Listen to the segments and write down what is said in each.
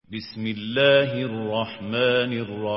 بسم الله الرحمن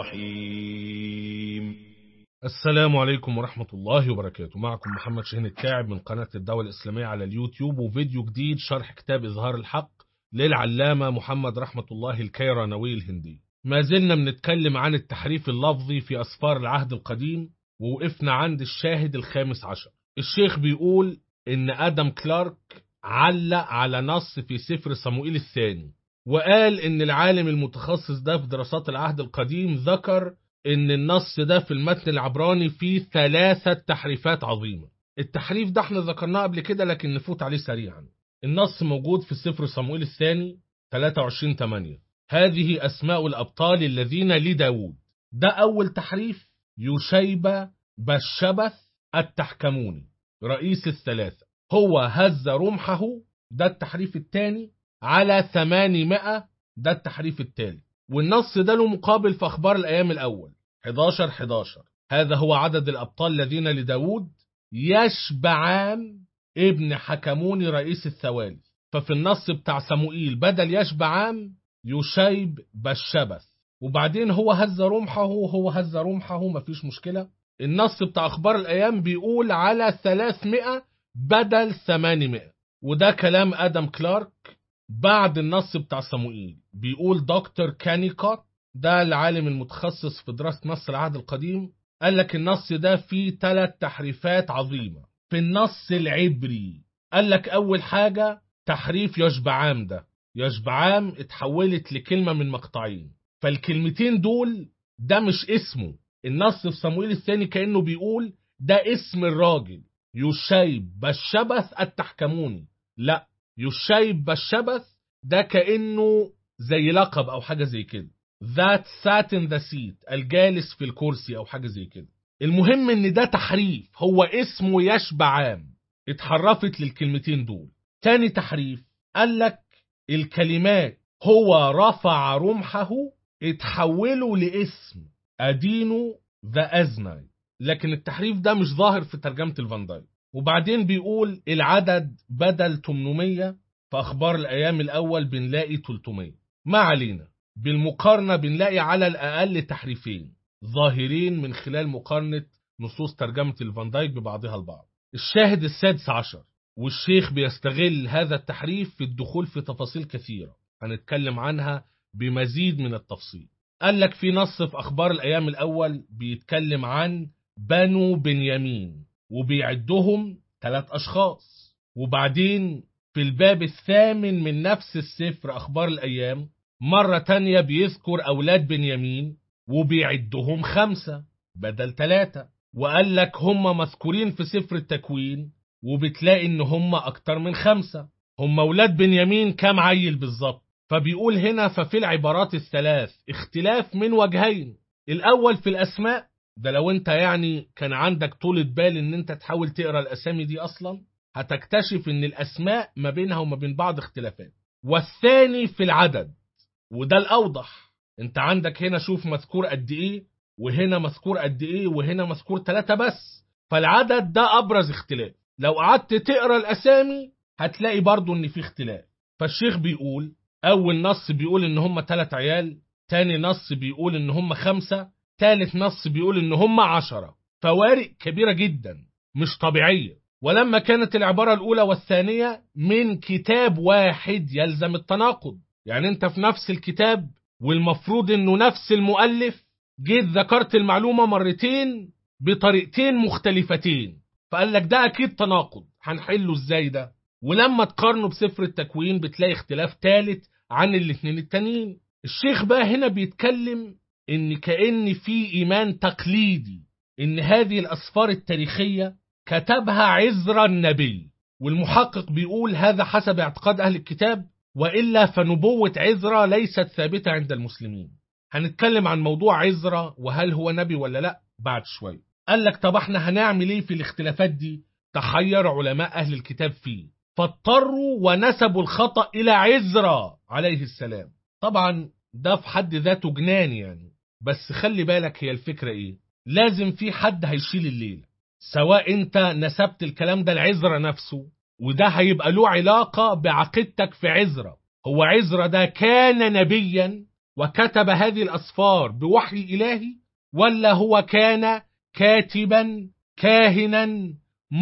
الرحيم السلام عليكم ورحمة الله وبركاته معكم محمد شاهين التاعب من قناة الدولة الإسلامية على اليوتيوب وفيديو جديد شرح كتاب إظهار الحق للعلامة محمد رحمة الله الكيرانوي الهندي ما زلنا بنتكلم عن التحريف اللفظي في أسفار العهد القديم ووقفنا عند الشاهد الخامس عشر الشيخ بيقول إن آدم كلارك علق على نص في سفر صموئيل الثاني وقال إن العالم المتخصص ده في دراسات العهد القديم ذكر إن النص ده في المتن العبراني فيه ثلاثة تحريفات عظيمة التحريف ده احنا ذكرناه قبل كده لكن نفوت عليه سريعا النص موجود في سفر صموئيل الثاني 23 8 هذه أسماء الأبطال الذين لداود ده أول تحريف يشيب بشبث التحكموني رئيس الثلاثة هو هز رمحه ده التحريف الثاني على 800 ده التحريف الثالث والنص ده له مقابل في أخبار الأيام الأول 11 11 هذا هو عدد الأبطال الذين لداود يشبعان ابن حكموني رئيس الثوالث ففي النص بتاع صموئيل بدل يشبعان يشيب بشبث وبعدين هو هز رمحه هو هز رمحه مفيش مشكلة النص بتاع أخبار الأيام بيقول على 300 بدل 800 وده كلام آدم كلارك بعد النص بتاع صموئيل بيقول دكتور كانيكوت ده العالم المتخصص في دراسة نص العهد القديم قال لك النص ده فيه ثلاث تحريفات عظيمة في النص العبري قال لك أول حاجة تحريف يشبعام ده يشبعام اتحولت لكلمة من مقطعين فالكلمتين دول ده مش اسمه النص في صموئيل الثاني كأنه بيقول ده اسم الراجل يشيب بالشبث التحكموني لا يشيب بالشبث ده كأنه زي لقب أو حاجة زي كده that sat in the seat الجالس في الكرسي أو حاجة زي كده المهم ان ده تحريف هو اسمه يشبعام اتحرفت للكلمتين دول تاني تحريف قال لك الكلمات هو رفع رمحه اتحولوا لاسم أدينو ذا أزناي لكن التحريف ده مش ظاهر في ترجمة الفان دايك وبعدين بيقول العدد بدل 800 في أخبار الأيام الأول بنلاقي 300 ما علينا بالمقارنة بنلاقي على الأقل تحريفين ظاهرين من خلال مقارنة نصوص ترجمة الفان دايك ببعضها البعض الشاهد السادس عشر والشيخ بيستغل هذا التحريف في الدخول في تفاصيل كثيرة هنتكلم عنها بمزيد من التفصيل قال لك في نص في أخبار الأيام الأول بيتكلم عن بنو بنيامين وبيعدهم ثلاث أشخاص وبعدين في الباب الثامن من نفس السفر أخبار الأيام مرة تانية بيذكر أولاد بنيامين وبيعدهم خمسة بدل ثلاثة وقال لك هم مذكورين في سفر التكوين وبتلاقي ان هم اكتر من خمسة هم اولاد بنيامين كام عيل بالظبط فبيقول هنا ففي العبارات الثلاث اختلاف من وجهين الاول في الاسماء ده لو انت يعني كان عندك طولة بال ان انت تحاول تقرا الاسامي دي اصلا هتكتشف ان الاسماء ما بينها وما بين بعض اختلافات والثاني في العدد وده الاوضح انت عندك هنا شوف مذكور قد ايه وهنا مذكور قد ايه وهنا مذكور ثلاثة بس فالعدد ده ابرز اختلاف لو قعدت تقرا الاسامي هتلاقي برضو ان في اختلاف فالشيخ بيقول اول نص بيقول ان هم ثلاث عيال تاني نص بيقول ان هم خمسة تالت نص بيقول ان هم عشرة فوارق كبيرة جدا مش طبيعية ولما كانت العبارة الأولى والثانية من كتاب واحد يلزم التناقض يعني انت في نفس الكتاب والمفروض انه نفس المؤلف جيت ذكرت المعلومة مرتين بطريقتين مختلفتين فقال لك ده اكيد تناقض هنحله ازاي ده ولما تقارنه بسفر التكوين بتلاقي اختلاف ثالث عن الاثنين التانيين الشيخ بقى هنا بيتكلم ان كأن في ايمان تقليدي ان هذه الاسفار التاريخية كتبها عزرا النبي والمحقق بيقول هذا حسب اعتقاد اهل الكتاب والا فنبوة عزرا ليست ثابتة عند المسلمين هنتكلم عن موضوع عزرا وهل هو نبي ولا لا بعد شوية قال لك طب احنا هنعمل ايه في الاختلافات دي تحير علماء اهل الكتاب فيه فاضطروا ونسبوا الخطأ الى عزرا عليه السلام طبعا ده في حد ذاته جنان يعني بس خلي بالك هي الفكرة ايه لازم في حد هيشيل الليلة سواء انت نسبت الكلام ده لعزرا نفسه وده هيبقى له علاقة بعقيدتك في عزرا هو عزرا ده كان نبيا وكتب هذه الأسفار بوحي إلهي ولا هو كان كاتبا كاهنا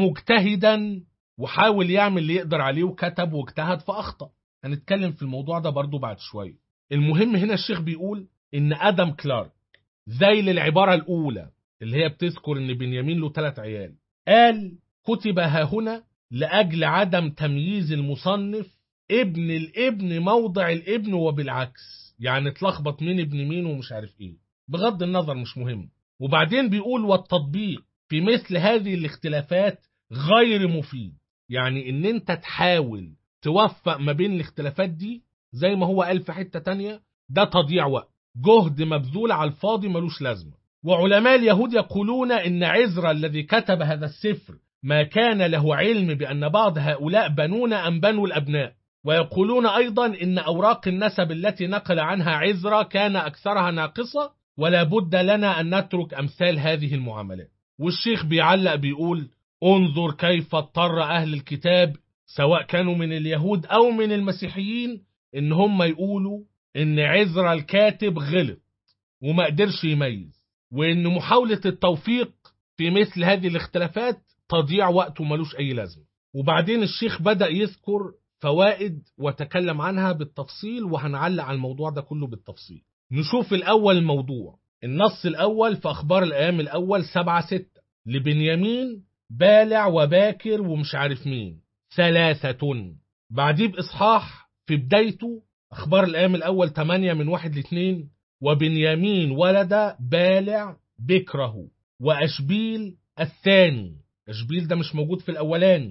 مجتهدا وحاول يعمل اللي يقدر عليه وكتب واجتهد فأخطأ هنتكلم في الموضوع ده برضو بعد شوية المهم هنا الشيخ بيقول إن آدم كلارك زي للعبارة الأولى اللي هي بتذكر إن بنيامين له ثلاث عيال قال كتب ها هنا لأجل عدم تمييز المصنف ابن الابن موضع الابن وبالعكس يعني اتلخبط مين ابن مين ومش عارف ايه بغض النظر مش مهم وبعدين بيقول والتطبيق في مثل هذه الاختلافات غير مفيد يعني ان انت تحاول توفق ما بين الاختلافات دي زي ما هو قال في حتة تانية ده تضييع وقت جهد مبذول على الفاضي ملوش لازمة وعلماء اليهود يقولون ان عزرا الذي كتب هذا السفر ما كان له علم بأن بعض هؤلاء بنون أم بنو الأبناء ويقولون أيضا إن أوراق النسب التي نقل عنها عزرا كان أكثرها ناقصة ولا بد لنا أن نترك أمثال هذه المعاملات والشيخ بيعلق بيقول انظر كيف اضطر أهل الكتاب سواء كانوا من اليهود أو من المسيحيين إن هم يقولوا إن عزرا الكاتب غلط وما قدرش يميز وإن محاولة التوفيق في مثل هذه الاختلافات تضييع وقت وملوش أي لازمة وبعدين الشيخ بدأ يذكر فوائد وتكلم عنها بالتفصيل وهنعلق على الموضوع ده كله بالتفصيل نشوف الأول الموضوع النص الأول في أخبار الأيام الأول سبعة ستة لبنيامين بالع وباكر ومش عارف مين ثلاثة بعديه بإصحاح في بدايته أخبار الأيام الأول 8 من واحد لاثنين وبنيامين ولد بالع بكره وأشبيل الثاني أشبيل ده مش موجود في الأولاني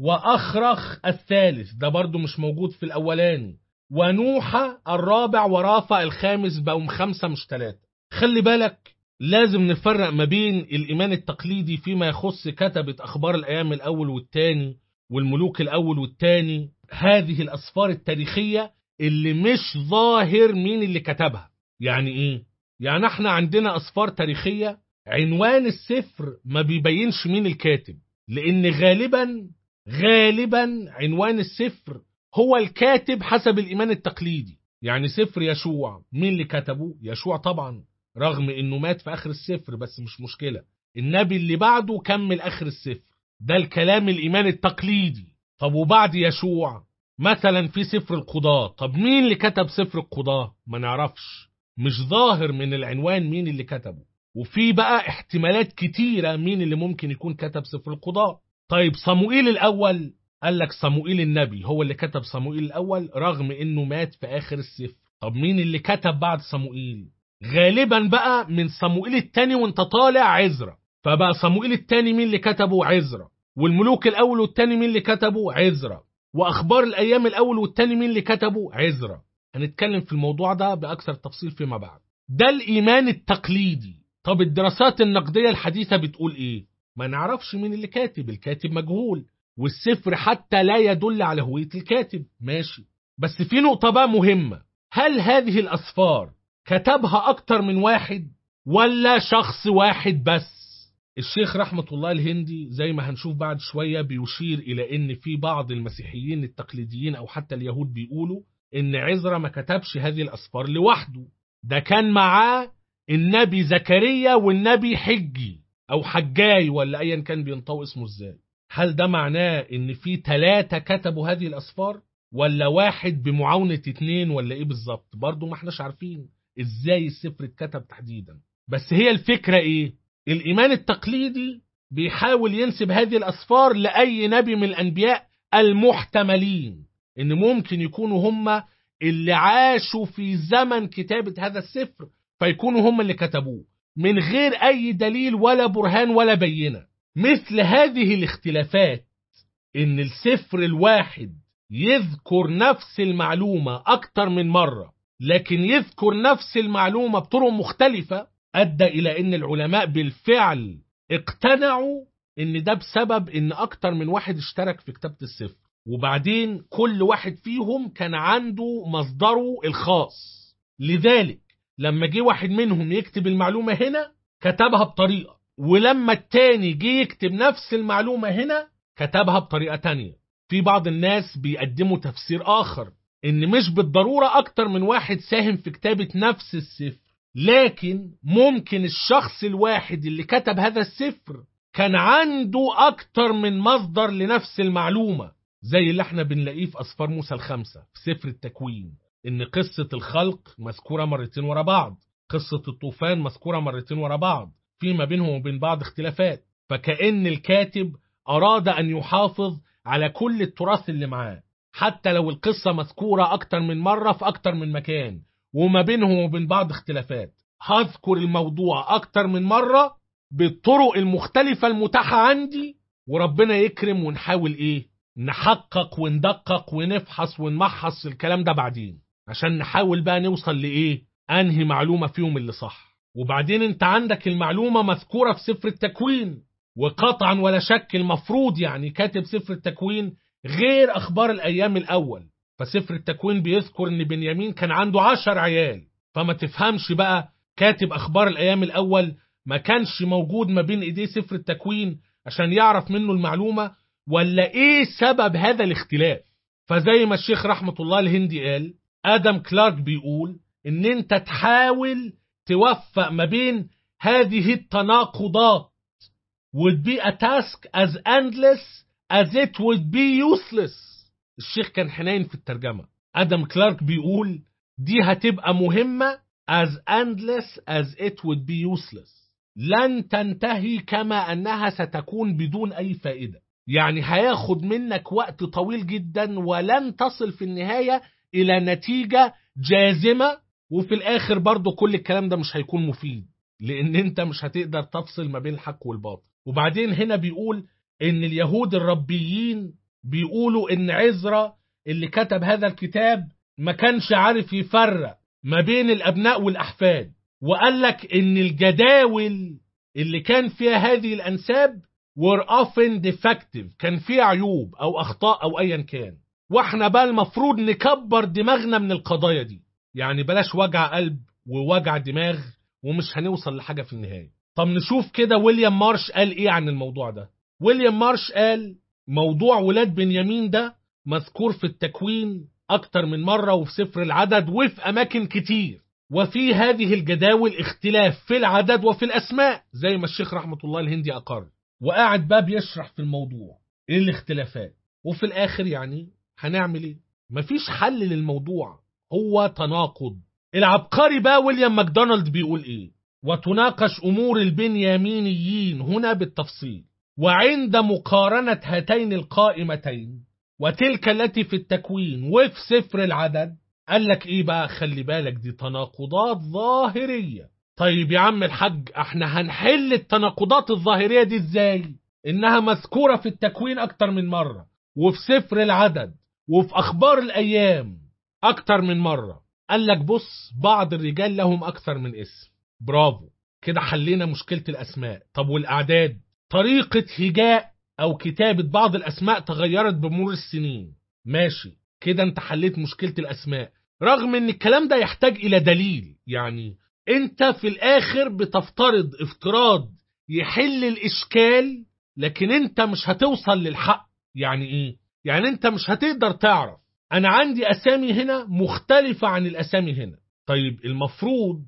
وأخرخ الثالث ده برضو مش موجود في الأولاني ونوحة الرابع ورافع الخامس بقوا خمسة مش ثلاثة خلي بالك لازم نفرق ما بين الإيمان التقليدي فيما يخص كتبة أخبار الأيام الأول والتاني والملوك الأول والتاني هذه الأسفار التاريخية اللي مش ظاهر مين اللي كتبها يعني إيه؟ يعني احنا عندنا أسفار تاريخية عنوان السفر ما بيبينش مين الكاتب لأن غالبا غالبا عنوان السفر هو الكاتب حسب الإيمان التقليدي يعني سفر يشوع مين اللي كتبه؟ يشوع طبعا رغم انه مات في اخر السفر بس مش مشكلة النبي اللي بعده كمل اخر السفر ده الكلام الايمان التقليدي طب وبعد يشوع مثلا في سفر القضاة طب مين اللي كتب سفر القضاة ما نعرفش مش ظاهر من العنوان مين اللي كتبه وفي بقى احتمالات كتيرة مين اللي ممكن يكون كتب سفر القضاة طيب صموئيل الاول قال لك صموئيل النبي هو اللي كتب صموئيل الاول رغم انه مات في اخر السفر طب مين اللي كتب بعد صموئيل غالبا بقى من صموئيل التاني وانت طالع عزرا فبقى صموئيل التاني مين اللي كتبه عزرا والملوك الاول والتاني مين اللي كتبه عزرا واخبار الايام الاول والتاني مين اللي كتبه عزرا هنتكلم في الموضوع ده باكثر تفصيل فيما بعد ده الايمان التقليدي طب الدراسات النقديه الحديثه بتقول ايه ما نعرفش مين اللي كاتب الكاتب مجهول والسفر حتى لا يدل على هويه الكاتب ماشي بس في نقطه بقى مهمه هل هذه الاسفار كتبها أكتر من واحد ولا شخص واحد بس الشيخ رحمة الله الهندي زي ما هنشوف بعد شوية بيشير إلى إن في بعض المسيحيين التقليديين أو حتى اليهود بيقولوا إن عزرا ما كتبش هذه الأسفار لوحده ده كان معاه النبي زكريا والنبي حجي أو حجاي ولا أيا كان بينطق اسمه إزاي هل ده معناه إن في ثلاثة كتبوا هذه الأسفار ولا واحد بمعاونة اتنين ولا إيه بالظبط برضه ما احناش عارفين ازاي السفر اتكتب تحديدا بس هي الفكرة ايه الايمان التقليدي بيحاول ينسب هذه الاسفار لاي نبي من الانبياء المحتملين ان ممكن يكونوا هم اللي عاشوا في زمن كتابة هذا السفر فيكونوا هم اللي كتبوه من غير اي دليل ولا برهان ولا بينة مثل هذه الاختلافات ان السفر الواحد يذكر نفس المعلومة اكتر من مرة لكن يذكر نفس المعلومة بطرق مختلفة أدى إلى أن العلماء بالفعل اقتنعوا أن ده بسبب أن أكتر من واحد اشترك في كتابة السفر وبعدين كل واحد فيهم كان عنده مصدره الخاص لذلك لما جه واحد منهم يكتب المعلومة هنا كتبها بطريقة ولما التاني جه يكتب نفس المعلومة هنا كتبها بطريقة تانية في بعض الناس بيقدموا تفسير آخر ان مش بالضرورة اكتر من واحد ساهم في كتابة نفس السفر لكن ممكن الشخص الواحد اللي كتب هذا السفر كان عنده اكتر من مصدر لنفس المعلومة زي اللي احنا بنلاقيه في اسفار موسى الخمسة في سفر التكوين ان قصة الخلق مذكورة مرتين ورا بعض قصة الطوفان مذكورة مرتين ورا بعض فيما بينهم وبين بعض اختلافات فكأن الكاتب أراد أن يحافظ على كل التراث اللي معاه حتى لو القصة مذكورة أكتر من مرة في أكتر من مكان وما بينهم وبين بعض اختلافات هذكر الموضوع أكتر من مرة بالطرق المختلفة المتاحة عندي وربنا يكرم ونحاول إيه نحقق وندقق ونفحص ونمحص الكلام ده بعدين عشان نحاول بقى نوصل لإيه أنهي معلومة فيهم اللي صح وبعدين انت عندك المعلومة مذكورة في سفر التكوين وقطعا ولا شك المفروض يعني كاتب سفر التكوين غير أخبار الأيام الأول فسفر التكوين بيذكر ان بنيامين كان عنده عشر عيال فما تفهمش بقى كاتب أخبار الأيام الأول ما كانش موجود ما بين إيديه سفر التكوين عشان يعرف منه المعلومة ولا إيه سبب هذا الاختلاف فزي ما الشيخ رحمة الله الهندي قال آدم كلارك بيقول إن أنت تحاول توفق ما بين هذه التناقضات would be a task as endless as it would be useless الشيخ كان حنين في الترجمة آدم كلارك بيقول دي هتبقى مهمة as endless as it would be useless لن تنتهي كما أنها ستكون بدون أي فائدة يعني هياخد منك وقت طويل جدا ولن تصل في النهاية إلى نتيجة جازمة وفي الآخر برضو كل الكلام ده مش هيكون مفيد لأن أنت مش هتقدر تفصل ما بين الحق والباطل وبعدين هنا بيقول إن اليهود الربيين بيقولوا إن عزرا اللي كتب هذا الكتاب ما كانش عارف يفرق ما بين الأبناء والأحفاد وقال لك إن الجداول اللي كان فيها هذه الأنساب were often defective كان فيها عيوب أو أخطاء أو أيا كان واحنا بقى المفروض نكبر دماغنا من القضايا دي يعني بلاش وجع قلب ووجع دماغ ومش هنوصل لحاجة في النهاية طب نشوف كده ويليام مارش قال ايه عن الموضوع ده ويليام مارش قال موضوع ولاد بنيامين ده مذكور في التكوين أكتر من مرة وفي سفر العدد وفي أماكن كتير وفي هذه الجداول اختلاف في العدد وفي الأسماء زي ما الشيخ رحمة الله الهندي أقر وقاعد بقى بيشرح في الموضوع ايه الاختلافات وفي الآخر يعني هنعمل ايه مفيش حل للموضوع هو تناقض العبقري بقى ويليام ماكدونالد بيقول ايه وتناقش امور البنيامينيين هنا بالتفصيل وعند مقارنة هاتين القائمتين وتلك التي في التكوين وفي سفر العدد قال لك ايه بقى خلي بالك دي تناقضات ظاهرية طيب يا عم الحاج احنا هنحل التناقضات الظاهرية دي ازاي انها مذكورة في التكوين اكتر من مرة وفي سفر العدد وفي اخبار الايام اكتر من مرة قال لك بص بعض الرجال لهم اكثر من اسم برافو كده حلينا مشكلة الاسماء طب والاعداد طريقة هجاء او كتابة بعض الاسماء تغيرت بمرور السنين ماشي كده انت حليت مشكلة الاسماء رغم ان الكلام ده يحتاج الى دليل يعني انت في الاخر بتفترض افتراض يحل الاشكال لكن انت مش هتوصل للحق يعني ايه يعني انت مش هتقدر تعرف انا عندي اسامي هنا مختلفة عن الاسامي هنا طيب المفروض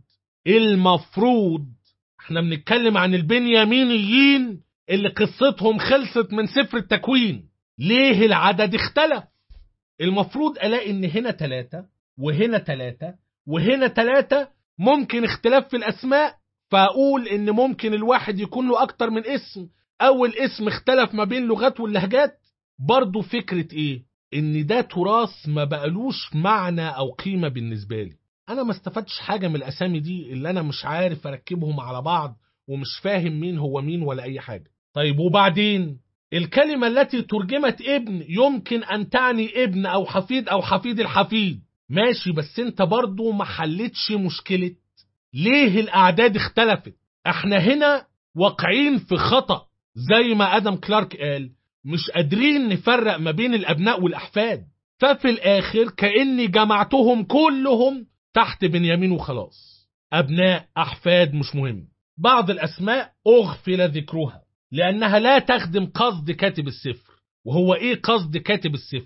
المفروض احنا بنتكلم عن البنيامينيين اللي قصتهم خلصت من سفر التكوين ليه العدد اختلف المفروض الاقي ان هنا ثلاثة وهنا ثلاثة وهنا ثلاثة ممكن اختلاف في الاسماء فاقول ان ممكن الواحد يكون له اكتر من اسم او الاسم اختلف ما بين لغات واللهجات برضو فكرة ايه ان ده تراث ما بقالوش معنى او قيمة بالنسبة لي انا ما استفدتش حاجة من الاسامي دي اللي انا مش عارف اركبهم على بعض ومش فاهم مين هو مين ولا اي حاجة طيب وبعدين الكلمة التي ترجمت ابن يمكن ان تعني ابن او حفيد او حفيد الحفيد ماشي بس انت برضو ما حلتش مشكلة ليه الاعداد اختلفت احنا هنا واقعين في خطأ زي ما ادم كلارك قال مش قادرين نفرق ما بين الابناء والاحفاد ففي الاخر كاني جمعتهم كلهم تحت بنيامين وخلاص ابناء احفاد مش مهم بعض الاسماء اغفل ذكرها لانها لا تخدم قصد كاتب السفر وهو ايه قصد كاتب السفر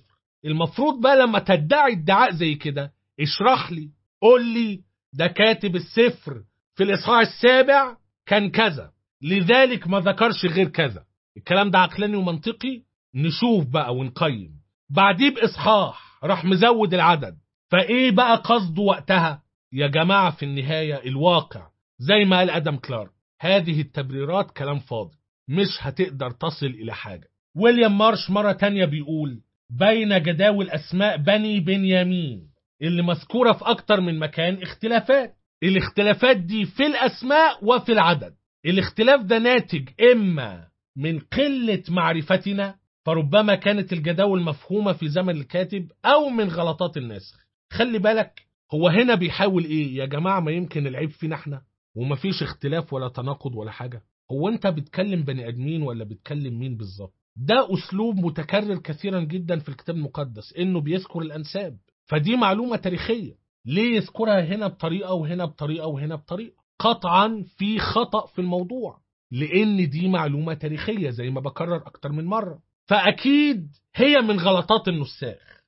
المفروض بقى لما تدعي ادعاء زي كده اشرح لي قول لي ده كاتب السفر في الإصحاح السابع كان كذا لذلك ما ذكرش غير كذا الكلام ده عقلاني ومنطقي نشوف بقى ونقيم بعديه بإصحاح راح مزود العدد فإيه بقى قصده وقتها يا جماعة في النهاية الواقع زي ما قال أدم كلارك هذه التبريرات كلام فاضي مش هتقدر تصل إلى حاجة ويليام مارش مرة تانية بيقول بين جداول أسماء بني بنيامين اللي مذكورة في أكتر من مكان اختلافات الاختلافات دي في الأسماء وفي العدد الاختلاف ده ناتج إما من قلة معرفتنا فربما كانت الجداول مفهومة في زمن الكاتب أو من غلطات الناسخ خلي بالك هو هنا بيحاول إيه يا جماعة ما يمكن العيب فينا احنا ومفيش اختلاف ولا تناقض ولا حاجة هو انت بتكلم بني ادمين ولا بتكلم مين بالظبط ده اسلوب متكرر كثيرا جدا في الكتاب المقدس انه بيذكر الانساب فدي معلومة تاريخية ليه يذكرها هنا بطريقة وهنا بطريقة وهنا بطريقة قطعا في خطأ في الموضوع لان دي معلومة تاريخية زي ما بكرر اكتر من مرة فاكيد هي من غلطات النساخ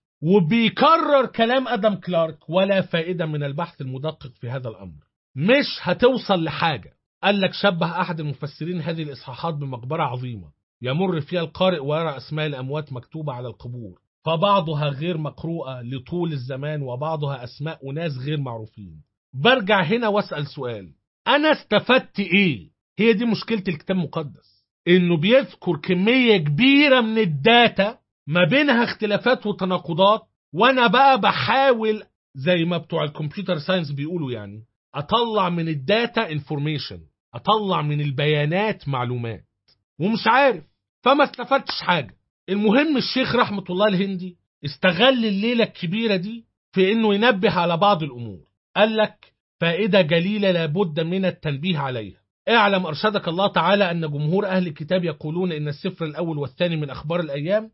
وبيكرر كلام ادم كلارك ولا فائدة من البحث المدقق في هذا الامر مش هتوصل لحاجة قال لك شبه أحد المفسرين هذه الإصحاحات بمقبرة عظيمة يمر فيها القارئ ويرى أسماء الأموات مكتوبة على القبور فبعضها غير مقروءة لطول الزمان وبعضها أسماء أناس غير معروفين برجع هنا واسأل سؤال أنا استفدت إيه؟ هي دي مشكلة الكتاب المقدس إنه بيذكر كمية كبيرة من الداتا ما بينها اختلافات وتناقضات وأنا بقى بحاول زي ما بتوع الكمبيوتر ساينس بيقولوا يعني اطلع من الداتا انفورميشن اطلع من البيانات معلومات ومش عارف فما استفدتش حاجه المهم الشيخ رحمه الله الهندي استغل الليله الكبيره دي في انه ينبه على بعض الامور قال لك فائده جليله لابد من التنبيه عليها اعلم ارشدك الله تعالى ان جمهور اهل الكتاب يقولون ان السفر الاول والثاني من اخبار الايام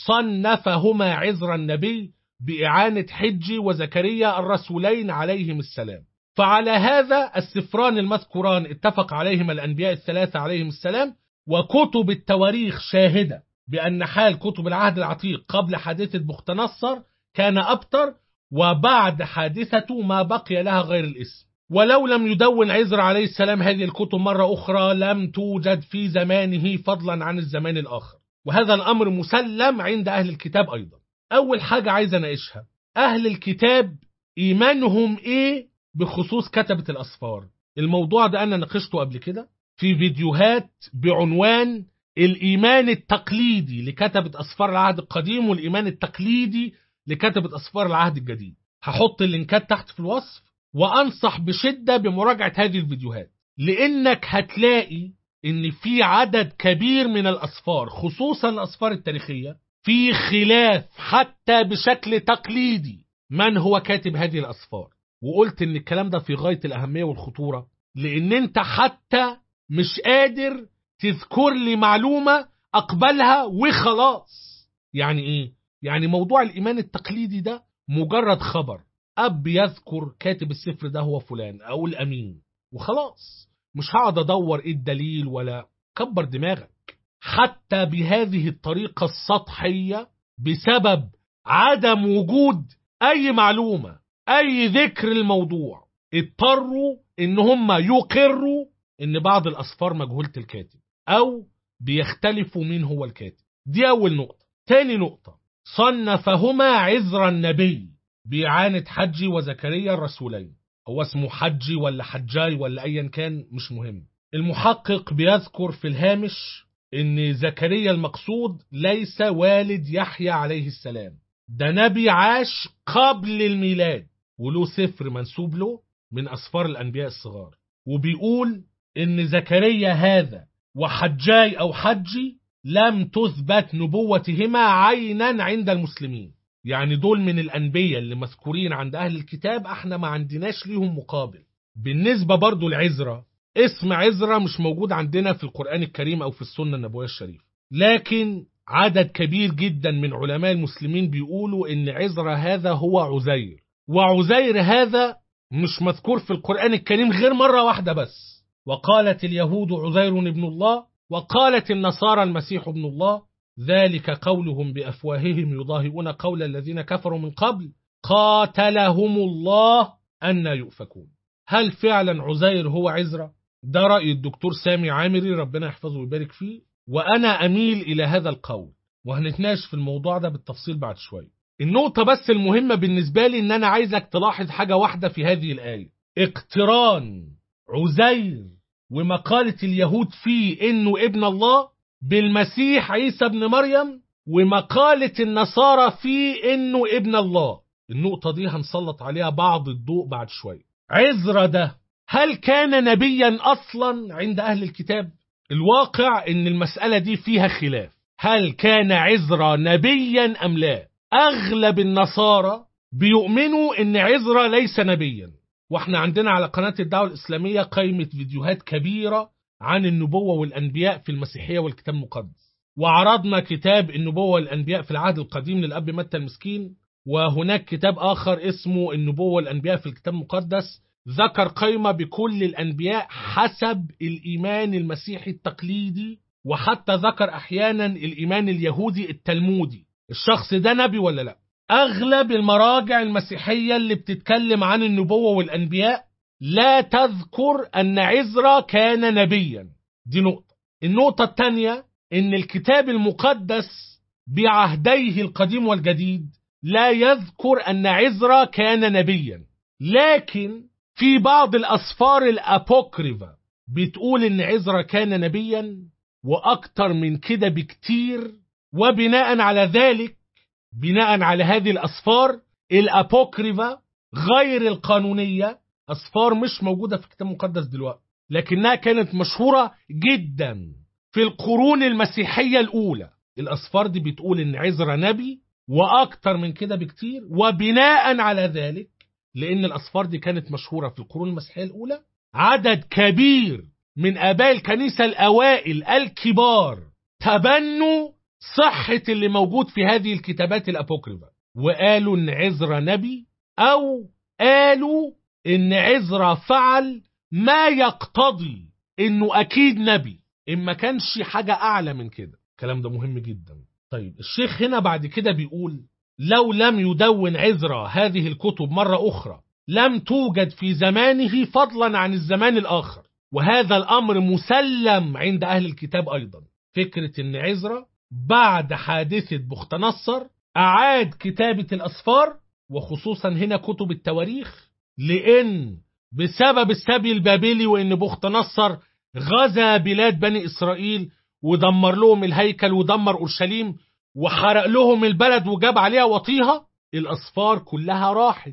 صنفهما عذر النبي باعانه حجي وزكريا الرسولين عليهم السلام فعلى هذا السفران المذكوران اتفق عليهما الأنبياء الثلاثة عليهم السلام وكتب التواريخ شاهدة بأن حال كتب العهد العتيق قبل حادثة بخت نصر كان أبتر وبعد حادثته ما بقي لها غير الاسم ولو لم يدون عزر عليه السلام هذه الكتب مرة أخرى لم توجد في زمانه فضلا عن الزمان الآخر وهذا الأمر مسلم عند أهل الكتاب أيضا أول حاجة عايز أناقشها أهل الكتاب إيمانهم إيه بخصوص كتبة الأسفار الموضوع ده أنا ناقشته قبل كده في فيديوهات بعنوان الإيمان التقليدي لكتبة أسفار العهد القديم والإيمان التقليدي لكتبة أسفار العهد الجديد هحط اللينكات تحت في الوصف وأنصح بشدة بمراجعة هذه الفيديوهات لأنك هتلاقي إن في عدد كبير من الأسفار خصوصا الأسفار التاريخية في خلاف حتى بشكل تقليدي من هو كاتب هذه الأسفار وقلت ان الكلام ده في غاية الأهمية والخطورة لأن انت حتى مش قادر تذكر لي معلومة أقبلها وخلاص يعني إيه؟ يعني موضوع الإيمان التقليدي ده مجرد خبر أب يذكر كاتب السفر ده هو فلان أو الأمين وخلاص مش هقعد أدور إيه الدليل ولا كبر دماغك حتى بهذه الطريقة السطحية بسبب عدم وجود أي معلومة اي ذكر الموضوع اضطروا ان هم يقروا ان بعض الاسفار مجهولة الكاتب او بيختلفوا مين هو الكاتب دي اول نقطة تاني نقطة صنفهما عذر النبي بإعانة حجي وزكريا الرسولين هو اسمه حجي ولا حجاي ولا ايا كان مش مهم المحقق بيذكر في الهامش ان زكريا المقصود ليس والد يحيى عليه السلام ده نبي عاش قبل الميلاد وله سفر منسوب له من أسفار الأنبياء الصغار وبيقول إن زكريا هذا وحجاي أو حجي لم تثبت نبوتهما عينا عند المسلمين يعني دول من الأنبياء اللي مذكورين عند أهل الكتاب احنا ما عندناش ليهم مقابل بالنسبة برضو لعزرة اسم عزرة مش موجود عندنا في القرآن الكريم أو في السنة النبوية الشريفة لكن عدد كبير جدا من علماء المسلمين بيقولوا ان عزرة هذا هو عزير وعزير هذا مش مذكور في القرآن الكريم غير مرة واحدة بس وقالت اليهود عزير ابن الله وقالت النصارى المسيح ابن الله ذلك قولهم بأفواههم يضاهئون قول الذين كفروا من قبل قاتلهم الله أن يؤفكون هل فعلا عزير هو عزرا ده رأي الدكتور سامي عامري ربنا يحفظه ويبارك فيه وأنا أميل إلى هذا القول وهنتناقش في الموضوع ده بالتفصيل بعد شوية النقطة بس المهمة بالنسبة لي إن أنا عايزك تلاحظ حاجة واحدة في هذه الآية اقتران عزير ومقالة اليهود فيه إنه ابن الله بالمسيح عيسى ابن مريم ومقالة النصارى فيه إنه ابن الله النقطة دي هنسلط عليها بعض الضوء بعد شوية عزرا ده هل كان نبيا أصلا عند أهل الكتاب الواقع إن المسألة دي فيها خلاف هل كان عزرا نبيا أم لا أغلب النصارى بيؤمنوا إن عزرا ليس نبيا واحنا عندنا على قناة الدعوة الإسلامية قائمة فيديوهات كبيرة عن النبوة والأنبياء في المسيحية والكتاب المقدس وعرضنا كتاب النبوة والأنبياء في العهد القديم للأب متى المسكين وهناك كتاب آخر اسمه النبوة والأنبياء في الكتاب المقدس ذكر قائمة بكل الأنبياء حسب الإيمان المسيحي التقليدي وحتى ذكر أحيانا الإيمان اليهودي التلمودي الشخص ده نبي ولا لا أغلب المراجع المسيحية اللي بتتكلم عن النبوة والأنبياء لا تذكر أن عزرا كان نبيا دي نقطة النقطة الثانية إن الكتاب المقدس بعهديه القديم والجديد لا يذكر أن عزرا كان نبيا لكن في بعض الأسفار الأبوكريفا بتقول إن عزرا كان نبيا وأكتر من كده بكتير وبناء على ذلك بناء على هذه الأسفار الأبوكريفا غير القانونية أسفار مش موجودة في الكتاب المقدس دلوقتي لكنها كانت مشهورة جدا في القرون المسيحية الأولى الأسفار دي بتقول إن عزرا نبي وأكتر من كده بكتير وبناء على ذلك لأن الأسفار دي كانت مشهورة في القرون المسيحية الأولى عدد كبير من آباء الكنيسة الأوائل الكبار تبنوا صحة اللي موجود في هذه الكتابات الأبوكريفا وقالوا إن عزرا نبي أو قالوا إن عزرا فعل ما يقتضي إنه أكيد نبي إن ما كانش حاجة أعلى من كده الكلام ده مهم جدا طيب الشيخ هنا بعد كده بيقول لو لم يدون عزرا هذه الكتب مرة أخرى لم توجد في زمانه فضلا عن الزمان الآخر وهذا الأمر مسلم عند أهل الكتاب أيضا فكرة أن عزرا بعد حادثة بختنصر أعاد كتابة الأسفار وخصوصا هنا كتب التواريخ لأن بسبب السبي البابلي وأن بختنصر غزا بلاد بني إسرائيل ودمر لهم الهيكل ودمر أورشليم وحرق لهم البلد وجاب عليها وطيها الأسفار كلها راحت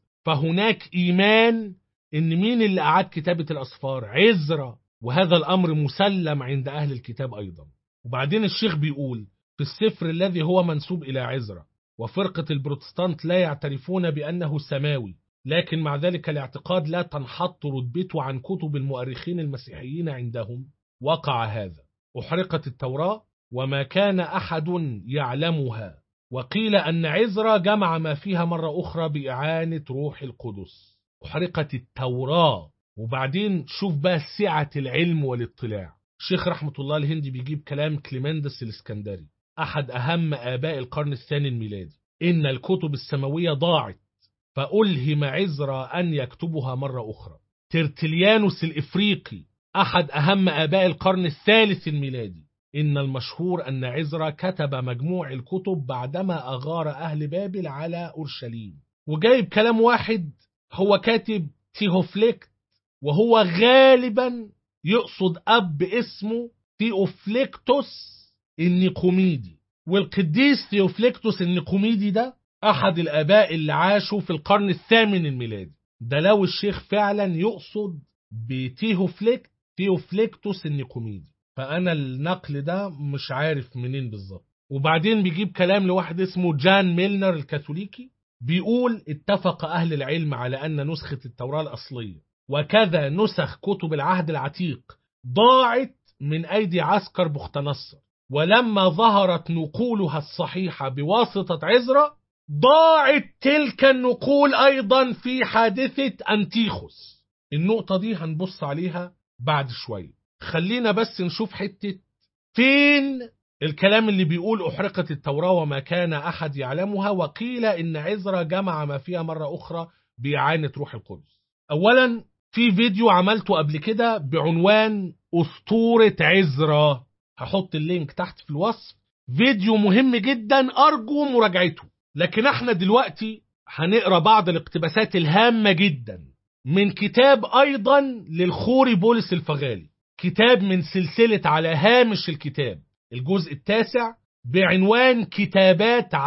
فهناك إيمان إن مين اللي أعاد كتابة الأسفار عزرا وهذا الأمر مسلم عند أهل الكتاب أيضا وبعدين الشيخ بيقول في السفر الذي هو منسوب إلى عزرا وفرقة البروتستانت لا يعترفون بأنه سماوي لكن مع ذلك الاعتقاد لا تنحط رتبته عن كتب المؤرخين المسيحيين عندهم وقع هذا أحرقت التوراة وما كان أحد يعلمها وقيل أن عزرا جمع ما فيها مرة أخرى بإعانة روح القدس أحرقت التوراة وبعدين شوف بقى سعة العلم والاطلاع الشيخ رحمة الله الهندي بيجيب كلام كليمندس الاسكندري أحد أهم آباء القرن الثاني الميلادي إن الكتب السماوية ضاعت فألهم عزرا أن يكتبها مرة أخرى ترتليانوس الإفريقي أحد أهم آباء القرن الثالث الميلادي إن المشهور أن عزرا كتب مجموع الكتب بعدما أغار أهل بابل على أورشليم وجايب كلام واحد هو كاتب تيهوفليكت وهو غالبا يقصد أب اسمه تيوفليكتوس النيقوميدي والقديس تيوفليكتوس النيقوميدي ده أحد الآباء اللي عاشوا في القرن الثامن الميلادي ده لو الشيخ فعلا يقصد بتيهوفليكت تيوفليكتوس النيقوميدي فأنا النقل ده مش عارف منين بالظبط وبعدين بيجيب كلام لواحد اسمه جان ميلنر الكاثوليكي بيقول اتفق أهل العلم على أن نسخة التوراة الأصلية وكذا نسخ كتب العهد العتيق ضاعت من أيدي عسكر بختنصر ولما ظهرت نقولها الصحيحة بواسطة عزرا ضاعت تلك النقول أيضا في حادثة أنتيخوس النقطة دي هنبص عليها بعد شوية خلينا بس نشوف حتة فين الكلام اللي بيقول أحرقت التوراة وما كان أحد يعلمها وقيل إن عزرا جمع ما فيها مرة أخرى بإعانة روح القدس أولا في فيديو عملته قبل كده بعنوان أسطورة عزرا هحط اللينك تحت في الوصف فيديو مهم جدا أرجو مراجعته لكن احنا دلوقتي هنقرا بعض الاقتباسات الهامة جدا من كتاب أيضا للخوري بولس الفغالي كتاب من سلسلة على هامش الكتاب الجزء التاسع بعنوان كتابات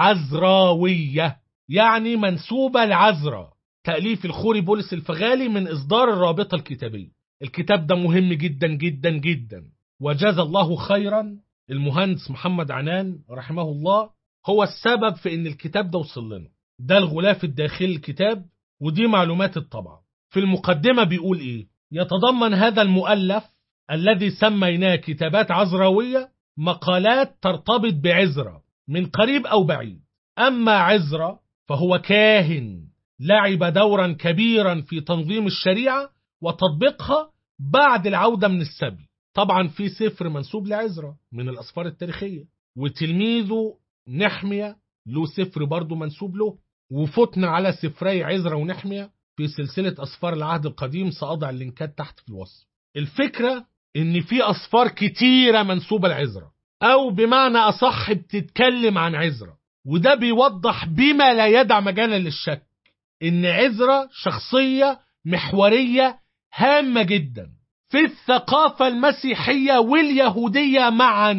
عزراوية يعني منسوبة لعزرا تأليف الخوري بولس الفغالي من إصدار الرابطة الكتابية الكتاب ده مهم جدا جدا جدا وجزى الله خيرا المهندس محمد عنان رحمه الله هو السبب في ان الكتاب ده وصل لنا ده الغلاف الداخلي الكتاب ودي معلومات الطبعة في المقدمة بيقول ايه يتضمن هذا المؤلف الذي سميناه كتابات عزراوية مقالات ترتبط بعزرا من قريب أو بعيد أما عزرا فهو كاهن لعب دورا كبيرا في تنظيم الشريعة وتطبيقها بعد العودة من السبي طبعا في سفر منسوب لعزرا من الأسفار التاريخية وتلميذه نحمية له سفر برضه منسوب له وفتنا على سفري عزرا ونحمية في سلسلة أسفار العهد القديم سأضع اللينكات تحت في الوصف الفكرة إن في أسفار كتيرة منسوبة لعزرا أو بمعنى أصح بتتكلم عن عزرا وده بيوضح بما لا يدع مجالا للشك إن عزرا شخصية محورية هامة جدا في الثقافة المسيحية واليهودية معا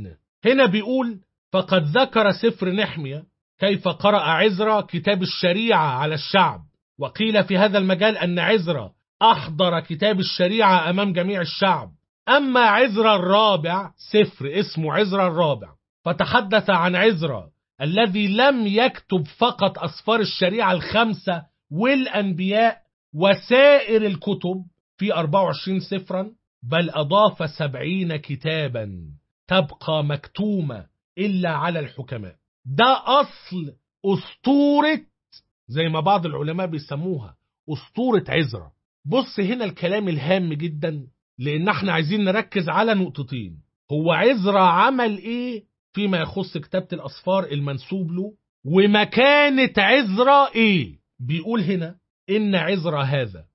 هنا بيقول فقد ذكر سفر نحمية كيف قرأ عزرا كتاب الشريعة على الشعب وقيل في هذا المجال أن عزرا أحضر كتاب الشريعة أمام جميع الشعب أما عزرا الرابع سفر اسمه عزرا الرابع فتحدث عن عزرا الذي لم يكتب فقط أسفار الشريعة الخمسة والأنبياء وسائر الكتب في 24 سفرا بل أضاف سبعين كتابا تبقى مكتومة إلا على الحكماء ده أصل أسطورة زي ما بعض العلماء بيسموها أسطورة عزرا بص هنا الكلام الهام جدا لأن احنا عايزين نركز على نقطتين هو عزرا عمل إيه فيما يخص كتابة الأسفار المنسوب له ومكانة عزرا إيه بيقول هنا إن عزرا هذا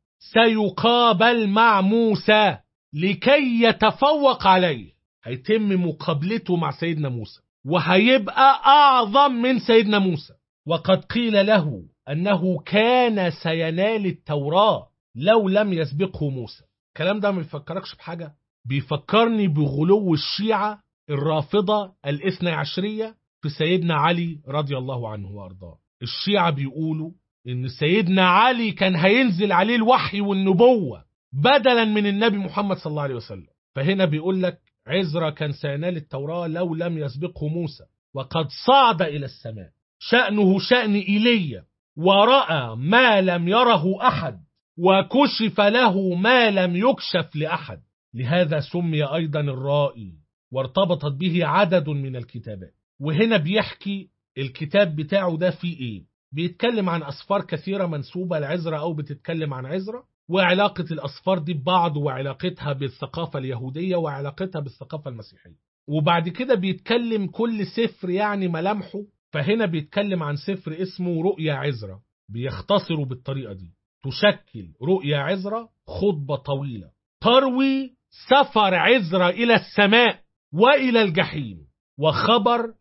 سيقابل مع موسى لكي يتفوق عليه هيتم مقابلته مع سيدنا موسى وهيبقى أعظم من سيدنا موسى وقد قيل له أنه كان سينال التوراة لو لم يسبقه موسى الكلام ده ما بيفكركش بحاجة بيفكرني بغلو الشيعة الرافضة الاثنى عشرية في سيدنا علي رضي الله عنه وارضاه الشيعة بيقولوا ان سيدنا علي كان هينزل عليه الوحي والنبوة بدلا من النبي محمد صلى الله عليه وسلم فهنا بيقول لك عزرا كان سينال التوراة لو لم يسبقه موسى وقد صعد إلى السماء شأنه شأن إيليا ورأى ما لم يره أحد وكشف له ما لم يكشف لأحد لهذا سمي أيضا الرائي وارتبطت به عدد من الكتابات وهنا بيحكي الكتاب بتاعه ده فيه ايه بيتكلم عن أسفار كثيرة منسوبة لعزرا أو بتتكلم عن عزرا وعلاقة الأسفار دي ببعض وعلاقتها بالثقافة اليهودية وعلاقتها بالثقافة المسيحية وبعد كده بيتكلم كل سفر يعني ملامحه فهنا بيتكلم عن سفر اسمه رؤيا عزرا بيختصروا بالطريقة دي تشكل رؤيا عزرا خطبة طويلة تروي سفر عزرا إلى السماء وإلى الجحيم وخبر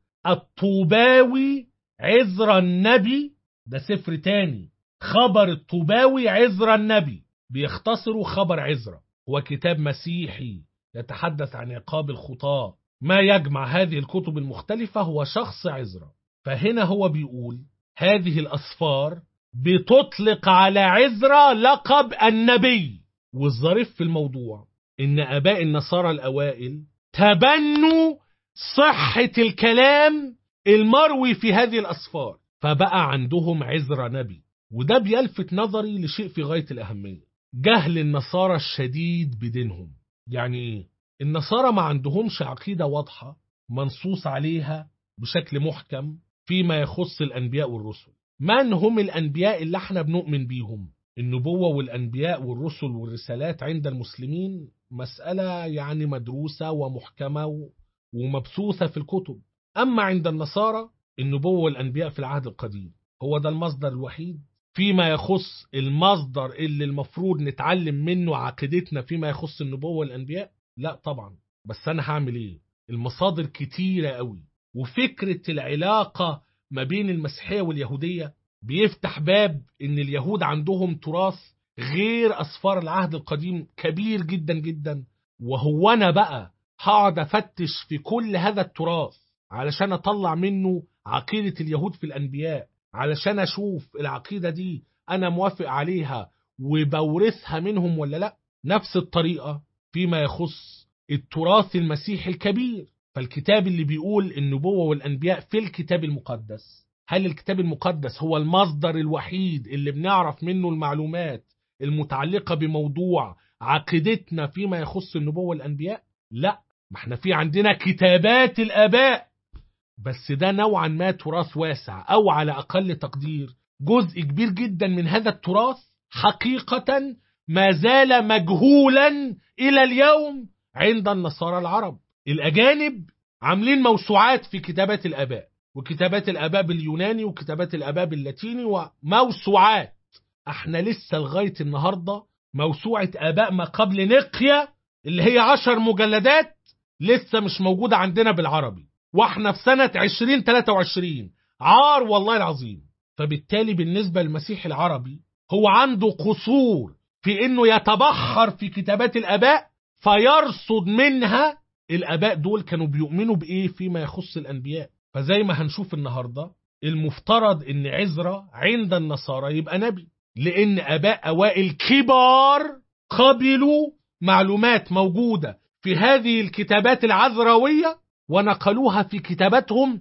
الطوباوي عزرا النبي ده سفر تاني خبر الطوباوي عزرا النبي بيختصروا خبر عزرا هو كتاب مسيحي يتحدث عن عقاب الخطاة ما يجمع هذه الكتب المختلفة هو شخص عزرا فهنا هو بيقول هذه الأسفار بتطلق على عزرا لقب النبي والظريف في الموضوع إن آباء النصارى الأوائل تبنوا صحة الكلام المروي في هذه الأسفار فبقى عندهم عزرا نبي وده بيلفت نظري لشيء في غاية الأهمية جهل النصارى الشديد بدينهم يعني إيه؟ النصارى ما عندهمش عقيدة واضحة منصوص عليها بشكل محكم فيما يخص الأنبياء والرسل من هم الأنبياء اللي احنا بنؤمن بيهم النبوة والأنبياء والرسل والرسالات عند المسلمين مسألة يعني مدروسة ومحكمة ومبثوثة في الكتب أما عند النصارى النبوة والأنبياء في العهد القديم هو ده المصدر الوحيد فيما يخص المصدر اللي المفروض نتعلم منه عقيدتنا فيما يخص النبوة والأنبياء لا طبعا بس أنا هعمل إيه المصادر كتيرة قوي وفكرة العلاقة ما بين المسيحية واليهودية بيفتح باب إن اليهود عندهم تراث غير أسفار العهد القديم كبير جدا جدا وهو أنا بقى هقعد أفتش في كل هذا التراث علشان أطلع منه عقيدة اليهود في الأنبياء علشان أشوف العقيدة دي أنا موافق عليها وبورثها منهم ولا لا نفس الطريقة فيما يخص التراث المسيحي الكبير فالكتاب اللي بيقول النبوة والأنبياء في الكتاب المقدس هل الكتاب المقدس هو المصدر الوحيد اللي بنعرف منه المعلومات المتعلقة بموضوع عقيدتنا فيما يخص النبوة والأنبياء لا ما احنا في عندنا كتابات الآباء بس ده نوعا ما تراث واسع أو على أقل تقدير جزء كبير جدا من هذا التراث حقيقة ما زال مجهولا إلى اليوم عند النصارى العرب الأجانب عاملين موسوعات في كتابات الآباء وكتابات الآباء باليوناني وكتابات الآباء باللاتيني وموسوعات احنا لسه لغاية النهاردة موسوعة آباء ما قبل نقيا اللي هي عشر مجلدات لسه مش موجودة عندنا بالعربي واحنا في سنة 2023 عار والله العظيم فبالتالي بالنسبة للمسيح العربي هو عنده قصور في انه يتبحر في كتابات الآباء فيرصد منها الآباء دول كانوا بيؤمنوا بإيه فيما يخص الأنبياء فزي ما هنشوف النهاردة المفترض ان عزرا عند النصارى يبقى نبي لان اباء اوائل كبار قبلوا معلومات موجودة في هذه الكتابات العذراوية ونقلوها في كتاباتهم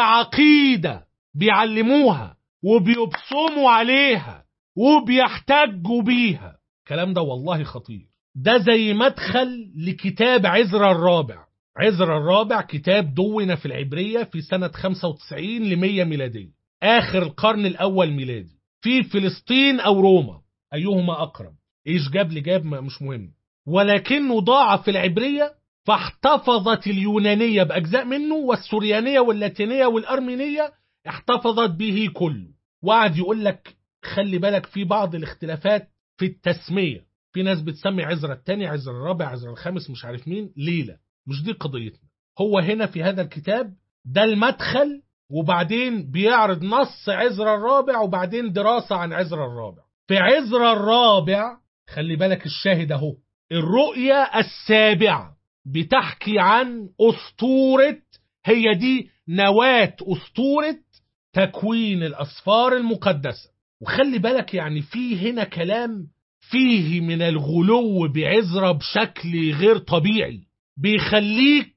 كعقيدة بيعلموها وبيبصموا عليها وبيحتجوا بيها الكلام ده والله خطير ده زي مدخل لكتاب عزرا الرابع عزرا الرابع كتاب دون في العبرية في سنة 95 ل 100 ميلادية آخر القرن الأول ميلادي في فلسطين أو روما أيهما أقرب إيش جاب لي جاب مش مهم ولكنه ضاع في العبرية فاحتفظت اليونانية بأجزاء منه والسوريانية واللاتينية والأرمينية احتفظت به كله وقعد يقول لك خلي بالك في بعض الاختلافات في التسمية في ناس بتسمي عزرا الثاني عزرا الرابع عزرا الخامس مش عارف مين ليلة مش دي قضيتنا هو هنا في هذا الكتاب ده المدخل وبعدين بيعرض نص عزرا الرابع وبعدين دراسة عن عزرا الرابع في عزرا الرابع خلي بالك الشاهد اهو الرؤية السابعة بتحكي عن أسطورة هي دي نواة أسطورة تكوين الأسفار المقدسة وخلي بالك يعني في هنا كلام فيه من الغلو بعزرة بشكل غير طبيعي بيخليك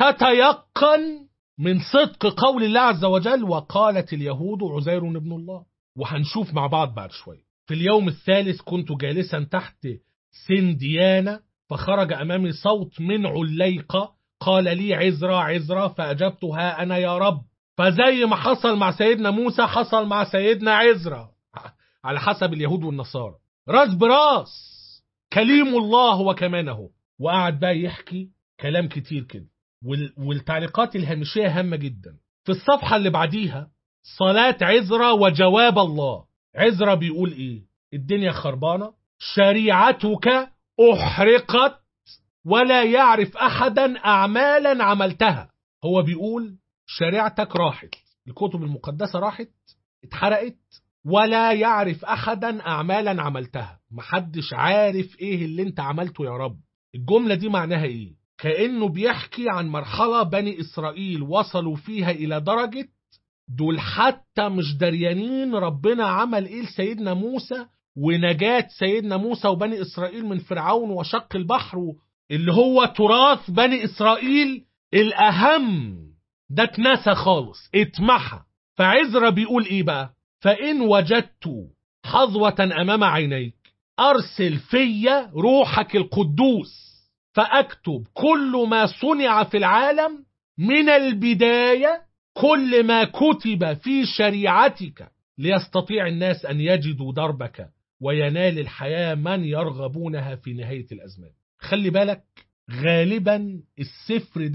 تتيقن من صدق قول الله عز وجل وقالت اليهود عزير ابن الله وهنشوف مع بعض بعد شوية في اليوم الثالث كنت جالسا تحت سنديانة فخرج أمامي صوت من عليقة قال لي عزرا عزرا فأجبتها أنا يا رب فزي ما حصل مع سيدنا موسى حصل مع سيدنا عزرا على حسب اليهود والنصارى راس براس كليم الله وكمانه وقعد بقى يحكي كلام كتير كده والتعليقات الهامشية هامة جدا في الصفحة اللي بعديها صلاة عزرا وجواب الله عزرا بيقول ايه الدنيا خربانة شريعتك أحرقت ولا يعرف أحدا أعمالا عملتها هو بيقول شريعتك راحت الكتب المقدسة راحت اتحرقت ولا يعرف أحدا أعمالا عملتها محدش عارف إيه اللي انت عملته يا رب الجملة دي معناها إيه كأنه بيحكي عن مرحلة بني إسرائيل وصلوا فيها إلى درجة دول حتى مش دريانين ربنا عمل إيه لسيدنا موسى ونجاة سيدنا موسى وبني إسرائيل من فرعون وشق البحر اللي هو تراث بني إسرائيل الأهم ده اتنسى خالص اتمحى فعزرا بيقول إيه بقى فإن وجدت حظوة أمام عينيك أرسل في روحك القدوس فأكتب كل ما صنع في العالم من البداية كل ما كتب في شريعتك ليستطيع الناس أن يجدوا دربك وينال الحياة من يرغبونها في نهاية الأزمان خلي بالك غالبا السفر ده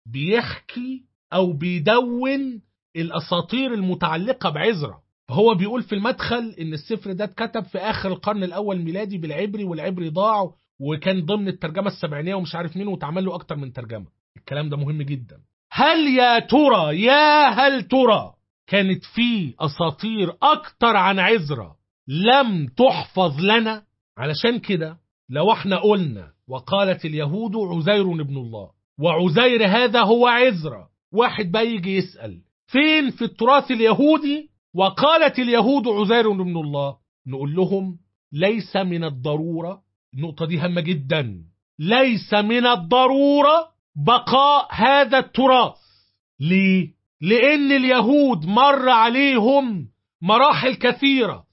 بيحكي أو بيدون الأساطير المتعلقة بعزرا فهو بيقول في المدخل إن السفر ده اتكتب في آخر القرن الأول ميلادي بالعبري والعبري ضاع وكان ضمن الترجمة السبعينية ومش عارف مين واتعمل له أكتر من ترجمة الكلام ده مهم جدا هل يا ترى يا هل ترى كانت في أساطير أكتر عن عزرا لم تحفظ لنا علشان كده لو احنا قلنا وقالت اليهود عزير ابن الله وعزير هذا هو عزرا واحد بقى يجي يسأل فين في التراث اليهودي وقالت اليهود عزير ابن الله نقول لهم ليس من الضرورة النقطة دي هامة جدا ليس من الضرورة بقاء هذا التراث ليه؟ لأن اليهود مر عليهم مراحل كثيرة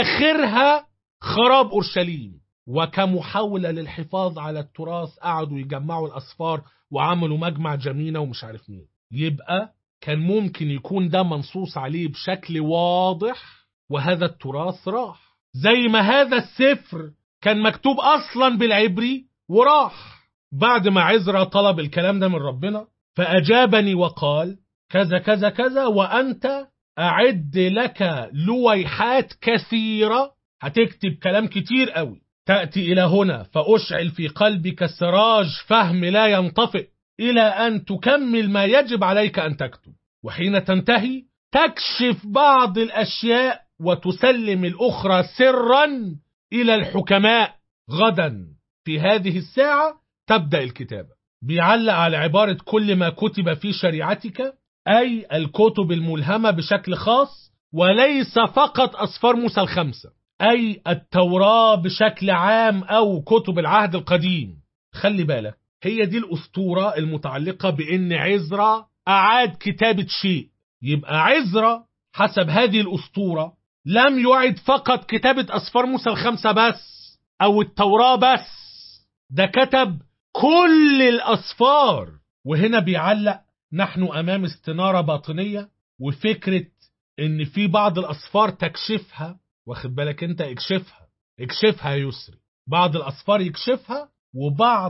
آخرها خراب أورشليم وكمحاولة للحفاظ على التراث قعدوا يجمعوا الأسفار وعملوا مجمع جمينة ومش عارف مين يبقى كان ممكن يكون ده منصوص عليه بشكل واضح وهذا التراث راح زي ما هذا السفر كان مكتوب أصلا بالعبري وراح بعد ما عزرا طلب الكلام ده من ربنا فأجابني وقال كذا كذا كذا وأنت أعد لك لويحات كثيرة هتكتب كلام كتير قوي تأتي إلى هنا فأشعل في قلبك سراج فهم لا ينطفئ إلى أن تكمل ما يجب عليك أن تكتب وحين تنتهي تكشف بعض الأشياء وتسلم الأخرى سرا إلى الحكماء غدا في هذه الساعة تبدأ الكتابة بيعلق على عبارة كل ما كتب في شريعتك أي الكتب الملهمة بشكل خاص وليس فقط أسفار موسى الخمسة أي التوراة بشكل عام أو كتب العهد القديم خلي بالك هي دي الأسطورة المتعلقة بأن عزرا أعاد كتابة شيء يبقى عزرا حسب هذه الأسطورة لم يعد فقط كتابة أسفار موسى الخمسة بس أو التوراة بس ده كتب كل الأسفار وهنا بيعلق نحن أمام استنارة باطنية وفكرة إن في بعض الأسفار تكشفها واخد بالك أنت اكشفها اكشفها يا يسري بعض الأسفار يكشفها وبعض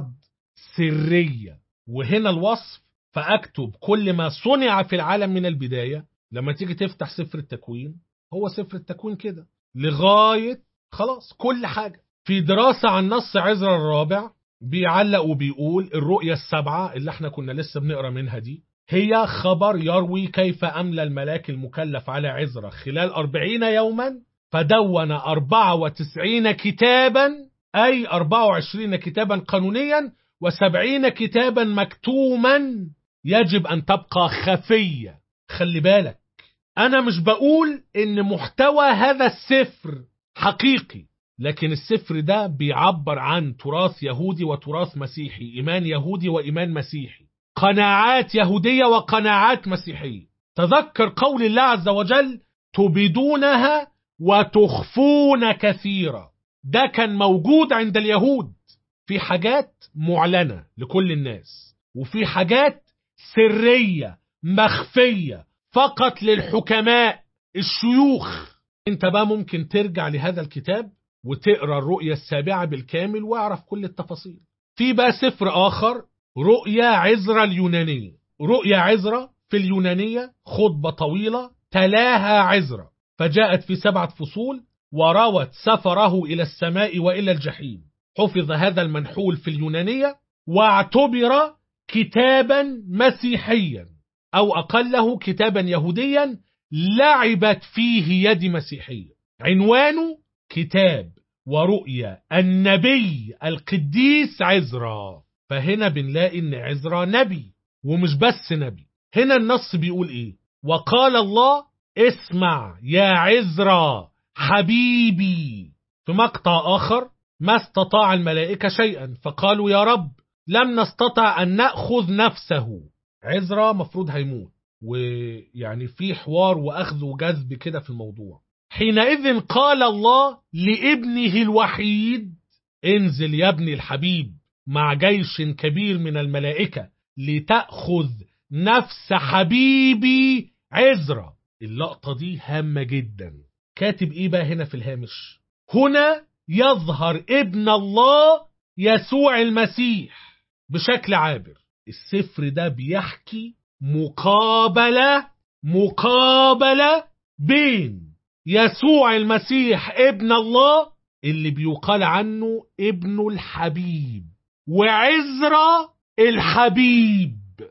سرية وهنا الوصف فأكتب كل ما صنع في العالم من البداية لما تيجي تفتح سفر التكوين هو سفر التكوين كده لغاية خلاص كل حاجة في دراسة عن نص عزرا الرابع بيعلق وبيقول الرؤية السبعة اللي احنا كنا لسه بنقرا منها دي هي خبر يروي كيف أملى الملاك المكلف على عزرا خلال أربعين يوما فدون أربعة وتسعين كتابا أي أربعة وعشرين كتابا قانونيا وسبعين كتابا مكتوما يجب أن تبقى خفية خلي بالك أنا مش بقول إن محتوى هذا السفر حقيقي لكن السفر ده بيعبر عن تراث يهودي وتراث مسيحي إيمان يهودي وإيمان مسيحي قناعات يهودية وقناعات مسيحية تذكر قول الله عز وجل تبدونها وتخفون كثيرا ده كان موجود عند اليهود في حاجات معلنة لكل الناس وفي حاجات سرية مخفية فقط للحكماء الشيوخ انت بقى ممكن ترجع لهذا الكتاب وتقرا الرؤية السابعة بالكامل واعرف كل التفاصيل في بقى سفر آخر رؤيا عزرا اليونانية رؤيا عزرا في اليونانية خطبة طويلة تلاها عزرا فجاءت في سبعة فصول وروت سفره إلى السماء وإلى الجحيم حفظ هذا المنحول في اليونانية واعتبر كتابا مسيحيا أو أقله كتابا يهوديا لعبت فيه يد مسيحية عنوانه كتاب ورؤيا النبي القديس عزرا فهنا بنلاقي ان عزرا نبي ومش بس نبي هنا النص بيقول ايه وقال الله اسمع يا عزرا حبيبي في مقطع آخر ما استطاع الملائكة شيئا فقالوا يا رب لم نستطع أن نأخذ نفسه عزرا مفروض هيموت ويعني في حوار وأخذ وجذب كده في الموضوع حينئذ قال الله لابنه الوحيد انزل يا ابني الحبيب مع جيش كبير من الملائكة لتأخذ نفس حبيبي عزرا اللقطة دي هامة جدا كاتب ايه بقى هنا في الهامش هنا يظهر ابن الله يسوع المسيح بشكل عابر السفر ده بيحكي مقابلة مقابلة بين يسوع المسيح ابن الله اللي بيقال عنه ابن الحبيب وعزرا الحبيب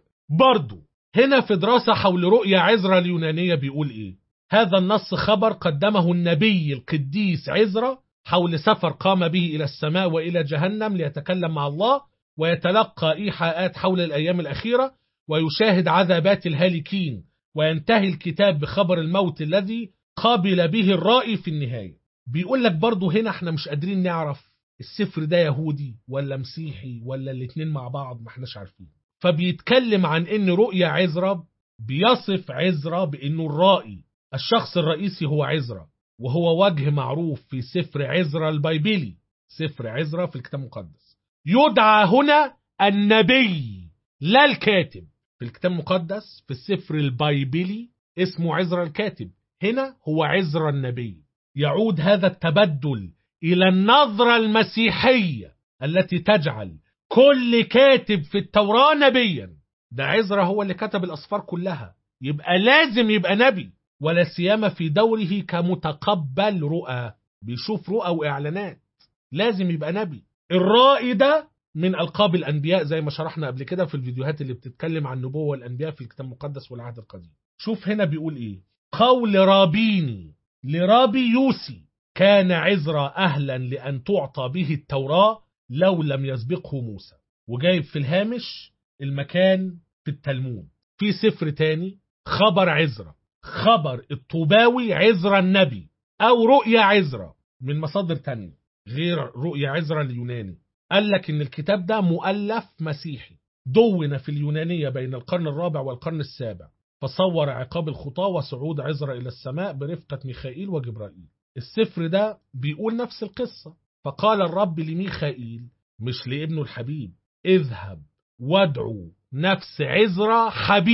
برضو هنا في دراسة حول رؤيا عزرا اليونانية بيقول ايه هذا النص خبر قدمه النبي القديس عزرا حول سفر قام به إلى السماء وإلى جهنم ليتكلم مع الله ويتلقى إيحاءات حول الأيام الأخيرة ويشاهد عذابات الهالكين وينتهي الكتاب بخبر الموت الذي قابل به الرائي في النهاية بيقول لك برضو هنا احنا مش قادرين نعرف السفر ده يهودي ولا مسيحي ولا الاتنين مع بعض ما احناش عارفين فبيتكلم عن ان رؤيا عزرا بيصف عزرا بانه الرائي الشخص الرئيسي هو عزرا وهو وجه معروف في سفر عزرا البيبلي سفر عزرا في الكتاب المقدس يدعى هنا النبي لا الكاتب في الكتاب المقدس في السفر البيبلي اسمه عزرا الكاتب هنا هو عزرا النبي يعود هذا التبدل إلى النظرة المسيحية التي تجعل كل كاتب في التوراة نبيا ده عزرا هو اللي كتب الأسفار كلها يبقى لازم يبقى نبي ولا سيما في دوره كمتقبل رؤى بيشوف رؤى وإعلانات لازم يبقى نبي الرائي ده من ألقاب الأنبياء زي ما شرحنا قبل كده في الفيديوهات اللي بتتكلم عن النبوة والأنبياء في الكتاب المقدس والعهد القديم شوف هنا بيقول إيه قول رابيني لرابي يوسي كان عزرا أهلا لأن تعطى به التوراة لو لم يسبقه موسى وجايب في الهامش المكان في التلمود في سفر تاني خبر عزرا خبر الطوباوي عزرا النبي أو رؤيا عزرا من مصادر تانية غير رؤيا عزرا اليوناني قال لك إن الكتاب ده مؤلف مسيحي دون في اليونانية بين القرن الرابع والقرن السابع فصور عقاب الخطاة وصعود عزرا إلى السماء برفقة ميخائيل وجبرائيل السفر ده بيقول نفس القصة فقال الرب لميخائيل مش لابنه الحبيب اذهب وادعو نفس عزرا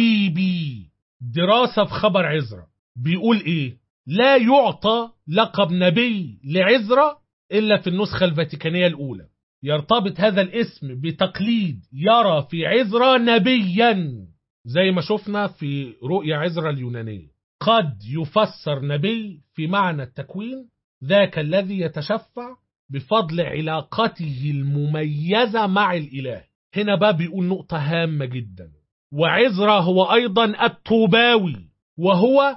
حبيبي دراسة في خبر عزرا بيقول ايه لا يعطى لقب نبي لعزرا إلا في النسخة الفاتيكانية الأولى يرتبط هذا الاسم بتقليد يرى في عزرا نبيا زي ما شفنا في رؤيا عزرا اليونانية قد يفسر نبي في معنى التكوين ذاك الذي يتشفع بفضل علاقته المميزة مع الإله هنا بقى بيقول نقطة هامة جدا وعزرا هو أيضا الطوباوي وهو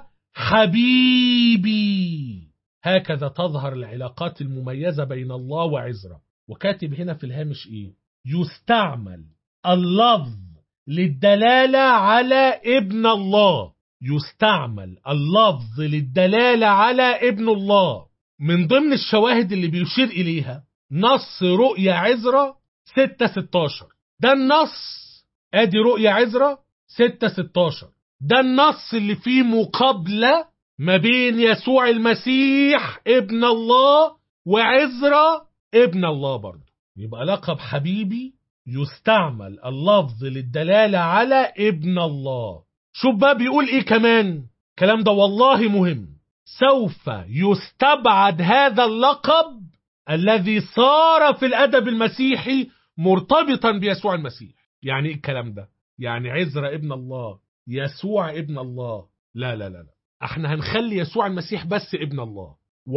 حبيبي هكذا تظهر العلاقات المميزة بين الله وعزرا وكاتب هنا في الهامش إيه يستعمل اللفظ للدلالة على ابن الله يستعمل اللفظ للدلالة على ابن الله من ضمن الشواهد اللي بيشير إليها نص رؤيا عزرا 6-16 ده النص ادي رؤيا عزرا 6-16 ده النص اللي فيه مقابلة ما بين يسوع المسيح ابن الله وعزرا ابن الله برضه يبقى لقب حبيبي يستعمل اللفظ للدلالة على ابن الله شوف بقى بيقول ايه كمان الكلام ده والله مهم سوف يستبعد هذا اللقب الذي صار في الأدب المسيحي مرتبطا بيسوع المسيح يعني ايه الكلام ده يعني عزرا ابن الله يسوع ابن الله لا لا لا لا احنا هنخلي يسوع المسيح بس ابن الله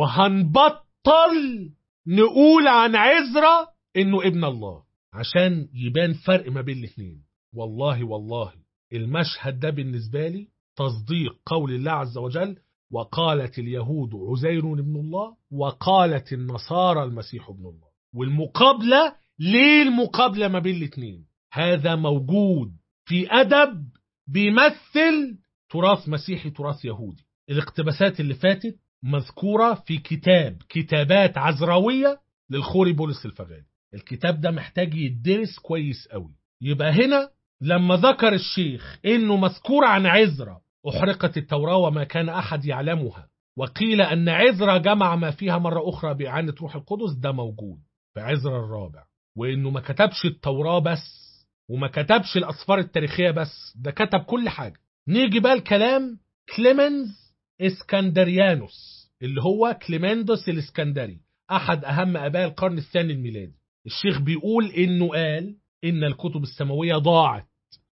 وهنبطل نقول عن عزرا انه ابن الله عشان يبان فرق ما بين الاثنين والله والله المشهد ده بالنسبة لي تصديق قول الله عز وجل وقالت اليهود عزير ابن الله وقالت النصارى المسيح ابن الله والمقابلة ليه المقابلة ما بين الاثنين هذا موجود في أدب بيمثل تراث مسيحي تراث يهودي الاقتباسات اللي فاتت مذكورة في كتاب كتابات عزراوية للخوري بولس الفغاني الكتاب ده محتاج يدرس كويس قوي يبقى هنا لما ذكر الشيخ انه مذكور عن عزرا احرقت التوراة وما كان احد يعلمها وقيل ان عزرا جمع ما فيها مرة اخرى باعانة روح القدس ده موجود في عزرا الرابع وانه ما كتبش التوراة بس وما كتبش الاسفار التاريخية بس ده كتب كل حاجة نيجي بقى الكلام كليمنز اسكندريانوس اللي هو كليمندوس الاسكندري احد اهم اباء القرن الثاني الميلادي الشيخ بيقول انه قال ان الكتب السماويه ضاعت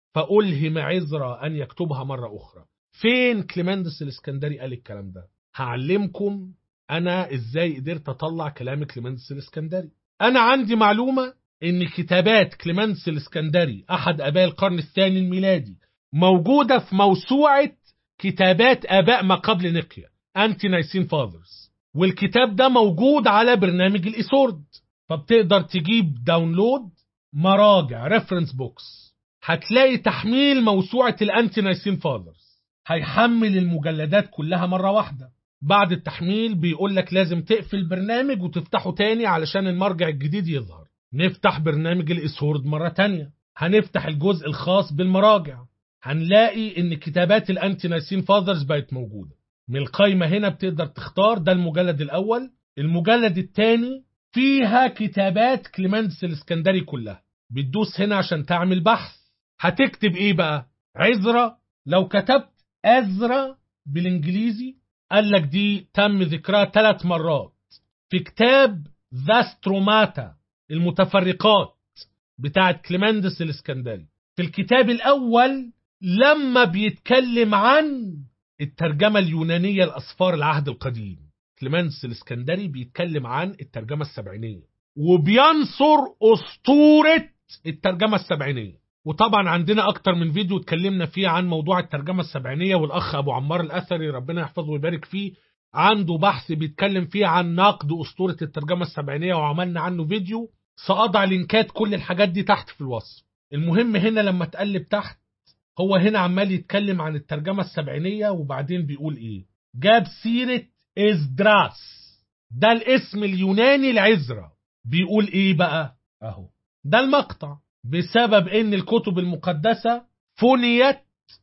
فألهم عزرا أن يكتبها مرة أخرى فين كليمندس الإسكندري قال الكلام ده هعلمكم أنا إزاي قدرت أطلع كلام كليمندس الإسكندري أنا عندي معلومة إن كتابات كليمندس الإسكندري أحد آباء القرن الثاني الميلادي موجودة في موسوعة كتابات آباء ما قبل نقيا أنتي نايسين فاذرز والكتاب ده موجود على برنامج الإيسورد فبتقدر تجيب داونلود مراجع ريفرنس بوكس هتلاقي تحميل موسوعة الأنتي نايسين فاذرز هيحمل المجلدات كلها مرة واحدة بعد التحميل بيقول لك لازم تقفل البرنامج وتفتحه تاني علشان المرجع الجديد يظهر نفتح برنامج الإيسورد مرة تانية هنفتح الجزء الخاص بالمراجع هنلاقي ان كتابات الانتي نايسين فاذرز بقت موجوده من القايمه هنا بتقدر تختار ده المجلد الاول المجلد الثاني فيها كتابات كليمندس الاسكندري كلها بتدوس هنا عشان تعمل بحث هتكتب ايه بقى عزرا لو كتبت ازرا بالانجليزي قال لك دي تم ذكرها ثلاث مرات في كتاب ذا ستروماتا المتفرقات بتاعت كليمندس الاسكندري في الكتاب الاول لما بيتكلم عن الترجمة اليونانية لأسفار العهد القديم كليمنس الاسكندري بيتكلم عن الترجمة السبعينية وبينصر أسطورة الترجمة السبعينية وطبعا عندنا أكتر من فيديو اتكلمنا فيه عن موضوع الترجمة السبعينية والأخ أبو عمار الأثري ربنا يحفظه ويبارك فيه عنده بحث بيتكلم فيه عن نقد أسطورة الترجمة السبعينية وعملنا عنه فيديو سأضع لينكات كل الحاجات دي تحت في الوصف المهم هنا لما تقلب تحت هو هنا عمال يتكلم عن الترجمة السبعينية وبعدين بيقول ايه جاب سيرة إزدراس ده الاسم اليوناني لعزرا بيقول ايه بقى اهو ده المقطع بسبب ان الكتب المقدسة فنيت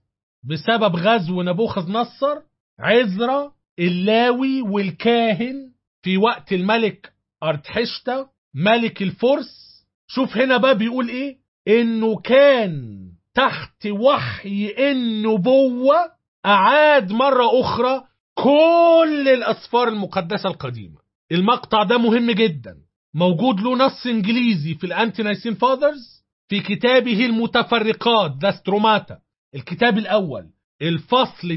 بسبب غزو نبوخذ نصر عزرا اللاوي والكاهن في وقت الملك أرتحشتا ملك الفرس شوف هنا بقى بيقول ايه انه كان تحت وحي النبوة أعاد مرة أخرى كل الأسفار المقدسة القديمة المقطع ده مهم جدا موجود له نص إنجليزي في الأنتي نايسين فاذرز في كتابه المتفرقات ذا ستروماتا الكتاب الأول الفصل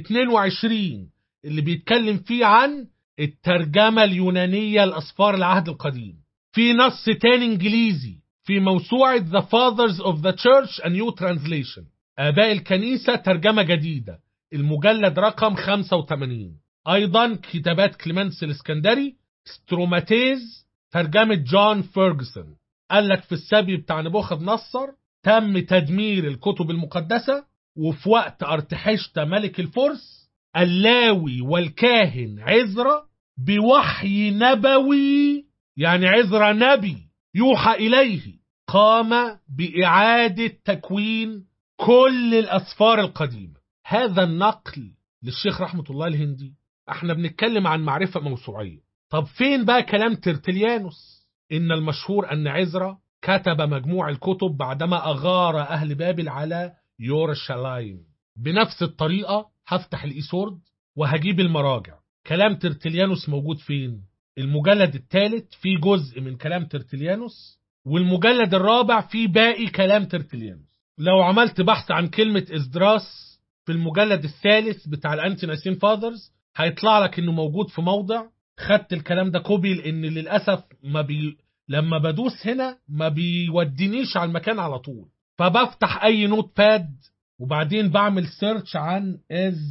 22 اللي بيتكلم فيه عن الترجمة اليونانية لأسفار العهد القديم في نص تاني إنجليزي في موسوعة The Fathers of the Church a New Translation آباء الكنيسة ترجمة جديدة المجلد رقم 85 أيضا كتابات كليمنس الإسكندري ستروماتيز ترجمة جون فيرجسون قال لك في السبي بتاع نبوخذ نصر تم تدمير الكتب المقدسة وفي وقت ارتحشت ملك الفرس اللاوي والكاهن عزرا بوحي نبوي يعني عزرا نبي يوحى إليه قام بإعادة تكوين كل الأسفار القديمة هذا النقل للشيخ رحمة الله الهندي احنا بنتكلم عن معرفة موسوعية طب فين بقى كلام ترتليانوس إن المشهور أن عزرا كتب مجموع الكتب بعدما أغار أهل بابل على يورشلايم بنفس الطريقة هفتح الإيسورد وهجيب المراجع كلام ترتليانوس موجود فين المجلد الثالث فيه جزء من كلام ترتليانوس والمجلد الرابع فيه باقي كلام ترتليانوس لو عملت بحث عن كلمة إزدراس في المجلد الثالث بتاع الأنتي نايسين فاذرز هيطلع لك إنه موجود في موضع خدت الكلام ده كوبي لأن للأسف ما بي لما بدوس هنا ما بيودينيش على المكان على طول فبفتح أي نوت باد وبعدين بعمل سيرش عن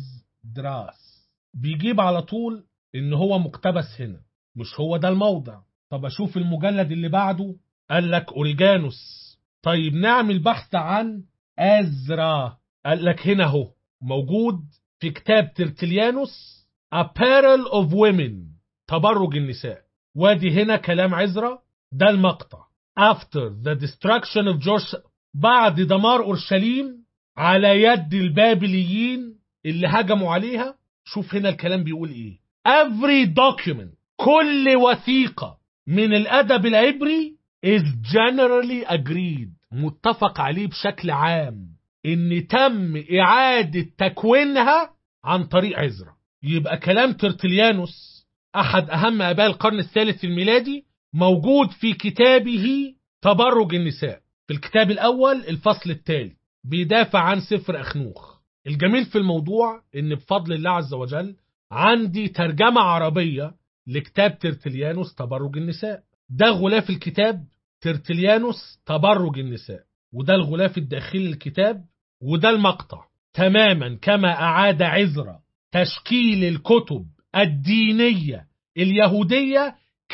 إزدراس بيجيب على طول إن هو مقتبس هنا مش هو ده الموضع طب اشوف المجلد اللي بعده قال لك اوريجانوس طيب نعمل بحث عن ازرا قال لك هنا اهو موجود في كتاب ترتليانوس Apparel of Women تبرج النساء وادي هنا كلام عزرا ده المقطع After the destruction of Josh بعد دمار أورشليم على يد البابليين اللي هجموا عليها شوف هنا الكلام بيقول ايه Every document كل وثيقة من الأدب العبري is generally agreed متفق عليه بشكل عام إن تم إعادة تكوينها عن طريق عزرا يبقى كلام ترتليانوس أحد أهم آباء القرن الثالث الميلادي موجود في كتابه تبرج النساء في الكتاب الأول الفصل التالي بيدافع عن سفر أخنوخ الجميل في الموضوع إن بفضل الله عز وجل عندي ترجمة عربية لكتاب ترتليانوس تبرج النساء ده غلاف الكتاب ترتليانوس تبرج النساء وده الغلاف الداخلي للكتاب وده المقطع تماما كما أعاد عزرا تشكيل الكتب الدينية اليهودية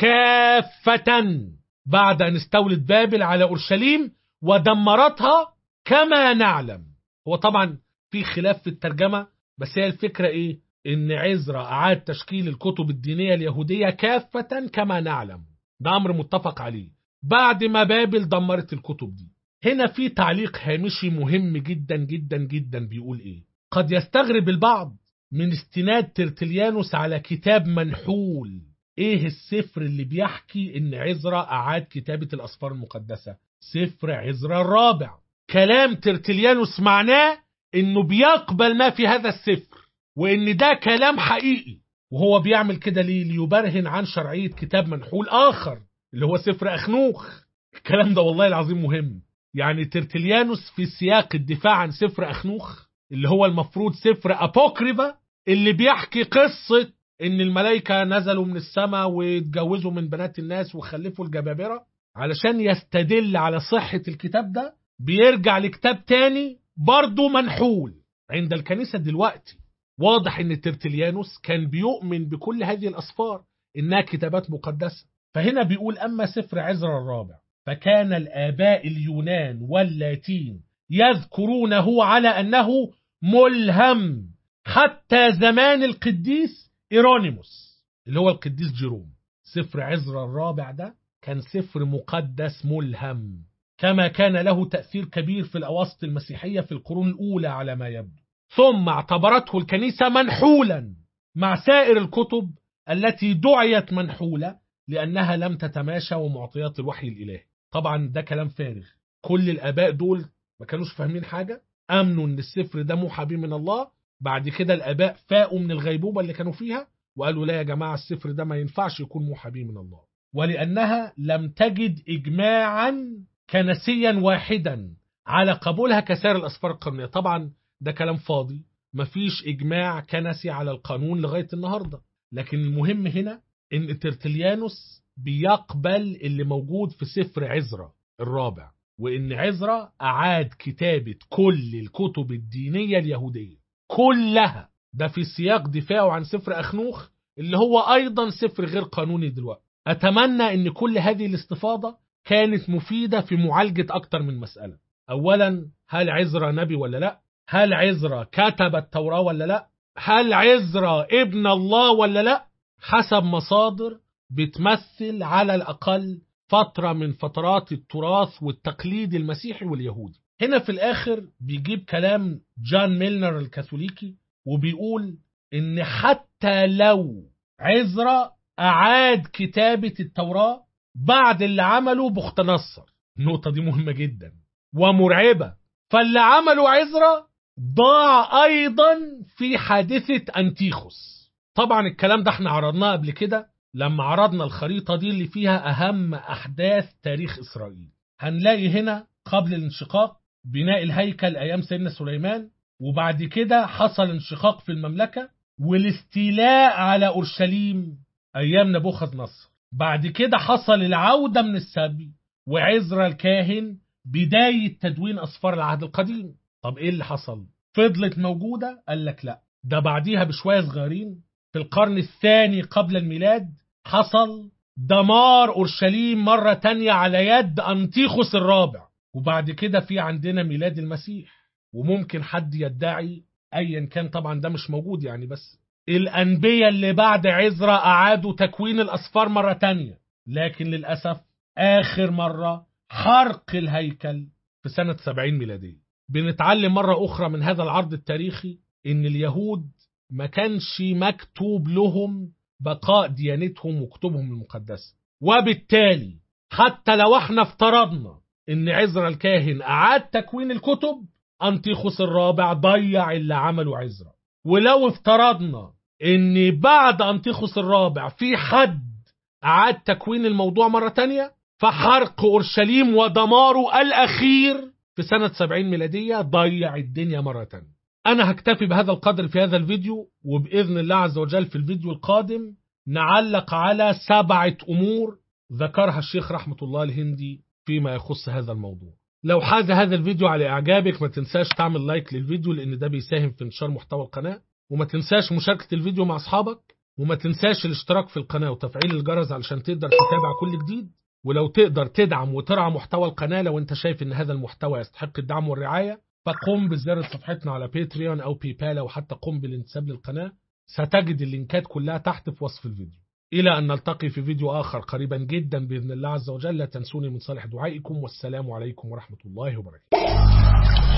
كافة بعد أن استولت بابل على أورشليم ودمرتها كما نعلم هو طبعا في خلاف في الترجمة بس هي الفكرة إيه إن عزرا أعاد تشكيل الكتب الدينية اليهودية كافة كما نعلم ده أمر متفق عليه بعد ما بابل دمرت الكتب دي هنا في تعليق هامشي مهم جدا جدا جدا بيقول إيه قد يستغرب البعض من استناد ترتليانوس على كتاب منحول ايه السفر اللي بيحكي ان عزرا اعاد كتابة الاسفار المقدسة سفر عزرا الرابع كلام ترتليانوس معناه انه بيقبل ما في هذا السفر وان ده كلام حقيقي وهو بيعمل كده ليه ليبرهن عن شرعية كتاب منحول اخر اللي هو سفر اخنوخ الكلام ده والله العظيم مهم يعني ترتليانوس في سياق الدفاع عن سفر اخنوخ اللي هو المفروض سفر ابوكريفا اللي بيحكي قصة ان الملائكة نزلوا من السماء واتجوزوا من بنات الناس وخلفوا الجبابرة علشان يستدل على صحة الكتاب ده بيرجع لكتاب تاني برضه منحول عند الكنيسة دلوقتي واضح ان ترتليانوس كان بيؤمن بكل هذه الأسفار إنها كتابات مقدسة فهنا بيقول أما سفر عزرا الرابع فكان الآباء اليونان واللاتين يذكرونه على أنه ملهم حتى زمان القديس إيرونيموس اللي هو القديس جيروم سفر عزرا الرابع ده كان سفر مقدس ملهم كما كان له تأثير كبير في الأواسط المسيحية في القرون الأولى على ما يبدو ثم اعتبرته الكنيسة منحولا مع سائر الكتب التي دعيت منحولة لأنها لم تتماشى ومعطيات الوحي الإلهي طبعا ده كلام فارغ كل الآباء دول ما كانوش فاهمين حاجة أمنوا أن السفر ده موحى به من الله بعد كده الآباء فاقوا من الغيبوبة اللي كانوا فيها وقالوا لا يا جماعة السفر ده ما ينفعش يكون موحى به من الله ولأنها لم تجد إجماعا كنسيا واحدا على قبولها كسائر الأسفار القانونية طبعا ده كلام فاضي مفيش إجماع كنسي على القانون لغاية النهاردة لكن المهم هنا إن ترتليانوس بيقبل اللي موجود في سفر عزرا الرابع وإن عزرا أعاد كتابة كل الكتب الدينية اليهودية كلها ده في سياق دفاعه عن سفر أخنوخ اللي هو أيضا سفر غير قانوني دلوقتي أتمنى أن كل هذه الاستفاضة كانت مفيدة في معالجة أكتر من مسألة أولا هل عزرا نبي ولا لا هل عزرا كتب التوراة ولا لا هل عزرا ابن الله ولا لا حسب مصادر بتمثل على الأقل فترة من فترات التراث والتقليد المسيحي واليهودي هنا في الآخر بيجيب كلام جان ميلنر الكاثوليكي وبيقول إن حتى لو عزرا أعاد كتابة التوراة بعد اللي عمله بخت نصر النقطة دي مهمة جدا ومرعبة فاللي عمله عزرا ضاع أيضا في حادثة أنتيخوس طبعا الكلام ده احنا عرضناه قبل كده لما عرضنا الخريطة دي اللي فيها أهم أحداث تاريخ إسرائيل هنلاقي هنا قبل الانشقاق بناء الهيكل أيام سيدنا سليمان وبعد كده حصل انشقاق في المملكة والاستيلاء على أورشليم أيام نبوخذ نصر بعد كده حصل العودة من السبي وعزرا الكاهن بداية تدوين أسفار العهد القديم طب إيه اللي حصل؟ فضلت موجودة؟ قال لك لا ده بعديها بشوية صغيرين في القرن الثاني قبل الميلاد حصل دمار أورشليم مرة تانية على يد أنتيخوس الرابع وبعد كده في عندنا ميلاد المسيح وممكن حد يدعي أيا كان طبعا ده مش موجود يعني بس الأنبياء اللي بعد عزرا أعادوا تكوين الأسفار مرة تانية لكن للأسف آخر مرة حرق الهيكل في سنة 70 ميلادية بنتعلم مرة أخرى من هذا العرض التاريخي إن اليهود ما كانش مكتوب لهم بقاء ديانتهم وكتبهم المقدسة وبالتالي حتى لو احنا افترضنا ان عزرا الكاهن اعاد تكوين الكتب انتيخوس الرابع ضيع اللي عمله عزرا ولو افترضنا ان بعد انتيخوس الرابع في حد اعاد تكوين الموضوع مرة تانية فحرق اورشليم ودماره الاخير في سنة 70 ميلادية ضيع الدنيا مرة تانية أنا هكتفي بهذا القدر في هذا الفيديو وبإذن الله عز وجل في الفيديو القادم نعلق على سبعة أمور ذكرها الشيخ رحمة الله الهندي فيما يخص هذا الموضوع لو حاز هذا الفيديو على إعجابك ما تنساش تعمل لايك للفيديو لأن ده بيساهم في انتشار محتوى القناة وما تنساش مشاركة الفيديو مع أصحابك وما تنساش الاشتراك في القناة وتفعيل الجرس علشان تقدر تتابع كل جديد ولو تقدر تدعم وترعى محتوى القناة لو انت شايف ان هذا المحتوى يستحق الدعم والرعاية فقم بزيارة صفحتنا على باتريون او بيبال او حتى قم بالانتساب للقناة ستجد اللينكات كلها تحت في وصف الفيديو إلى أن نلتقي في فيديو آخر قريبا جدا بإذن الله عز وجل لا تنسوني من صالح دعائكم والسلام عليكم ورحمة الله وبركاته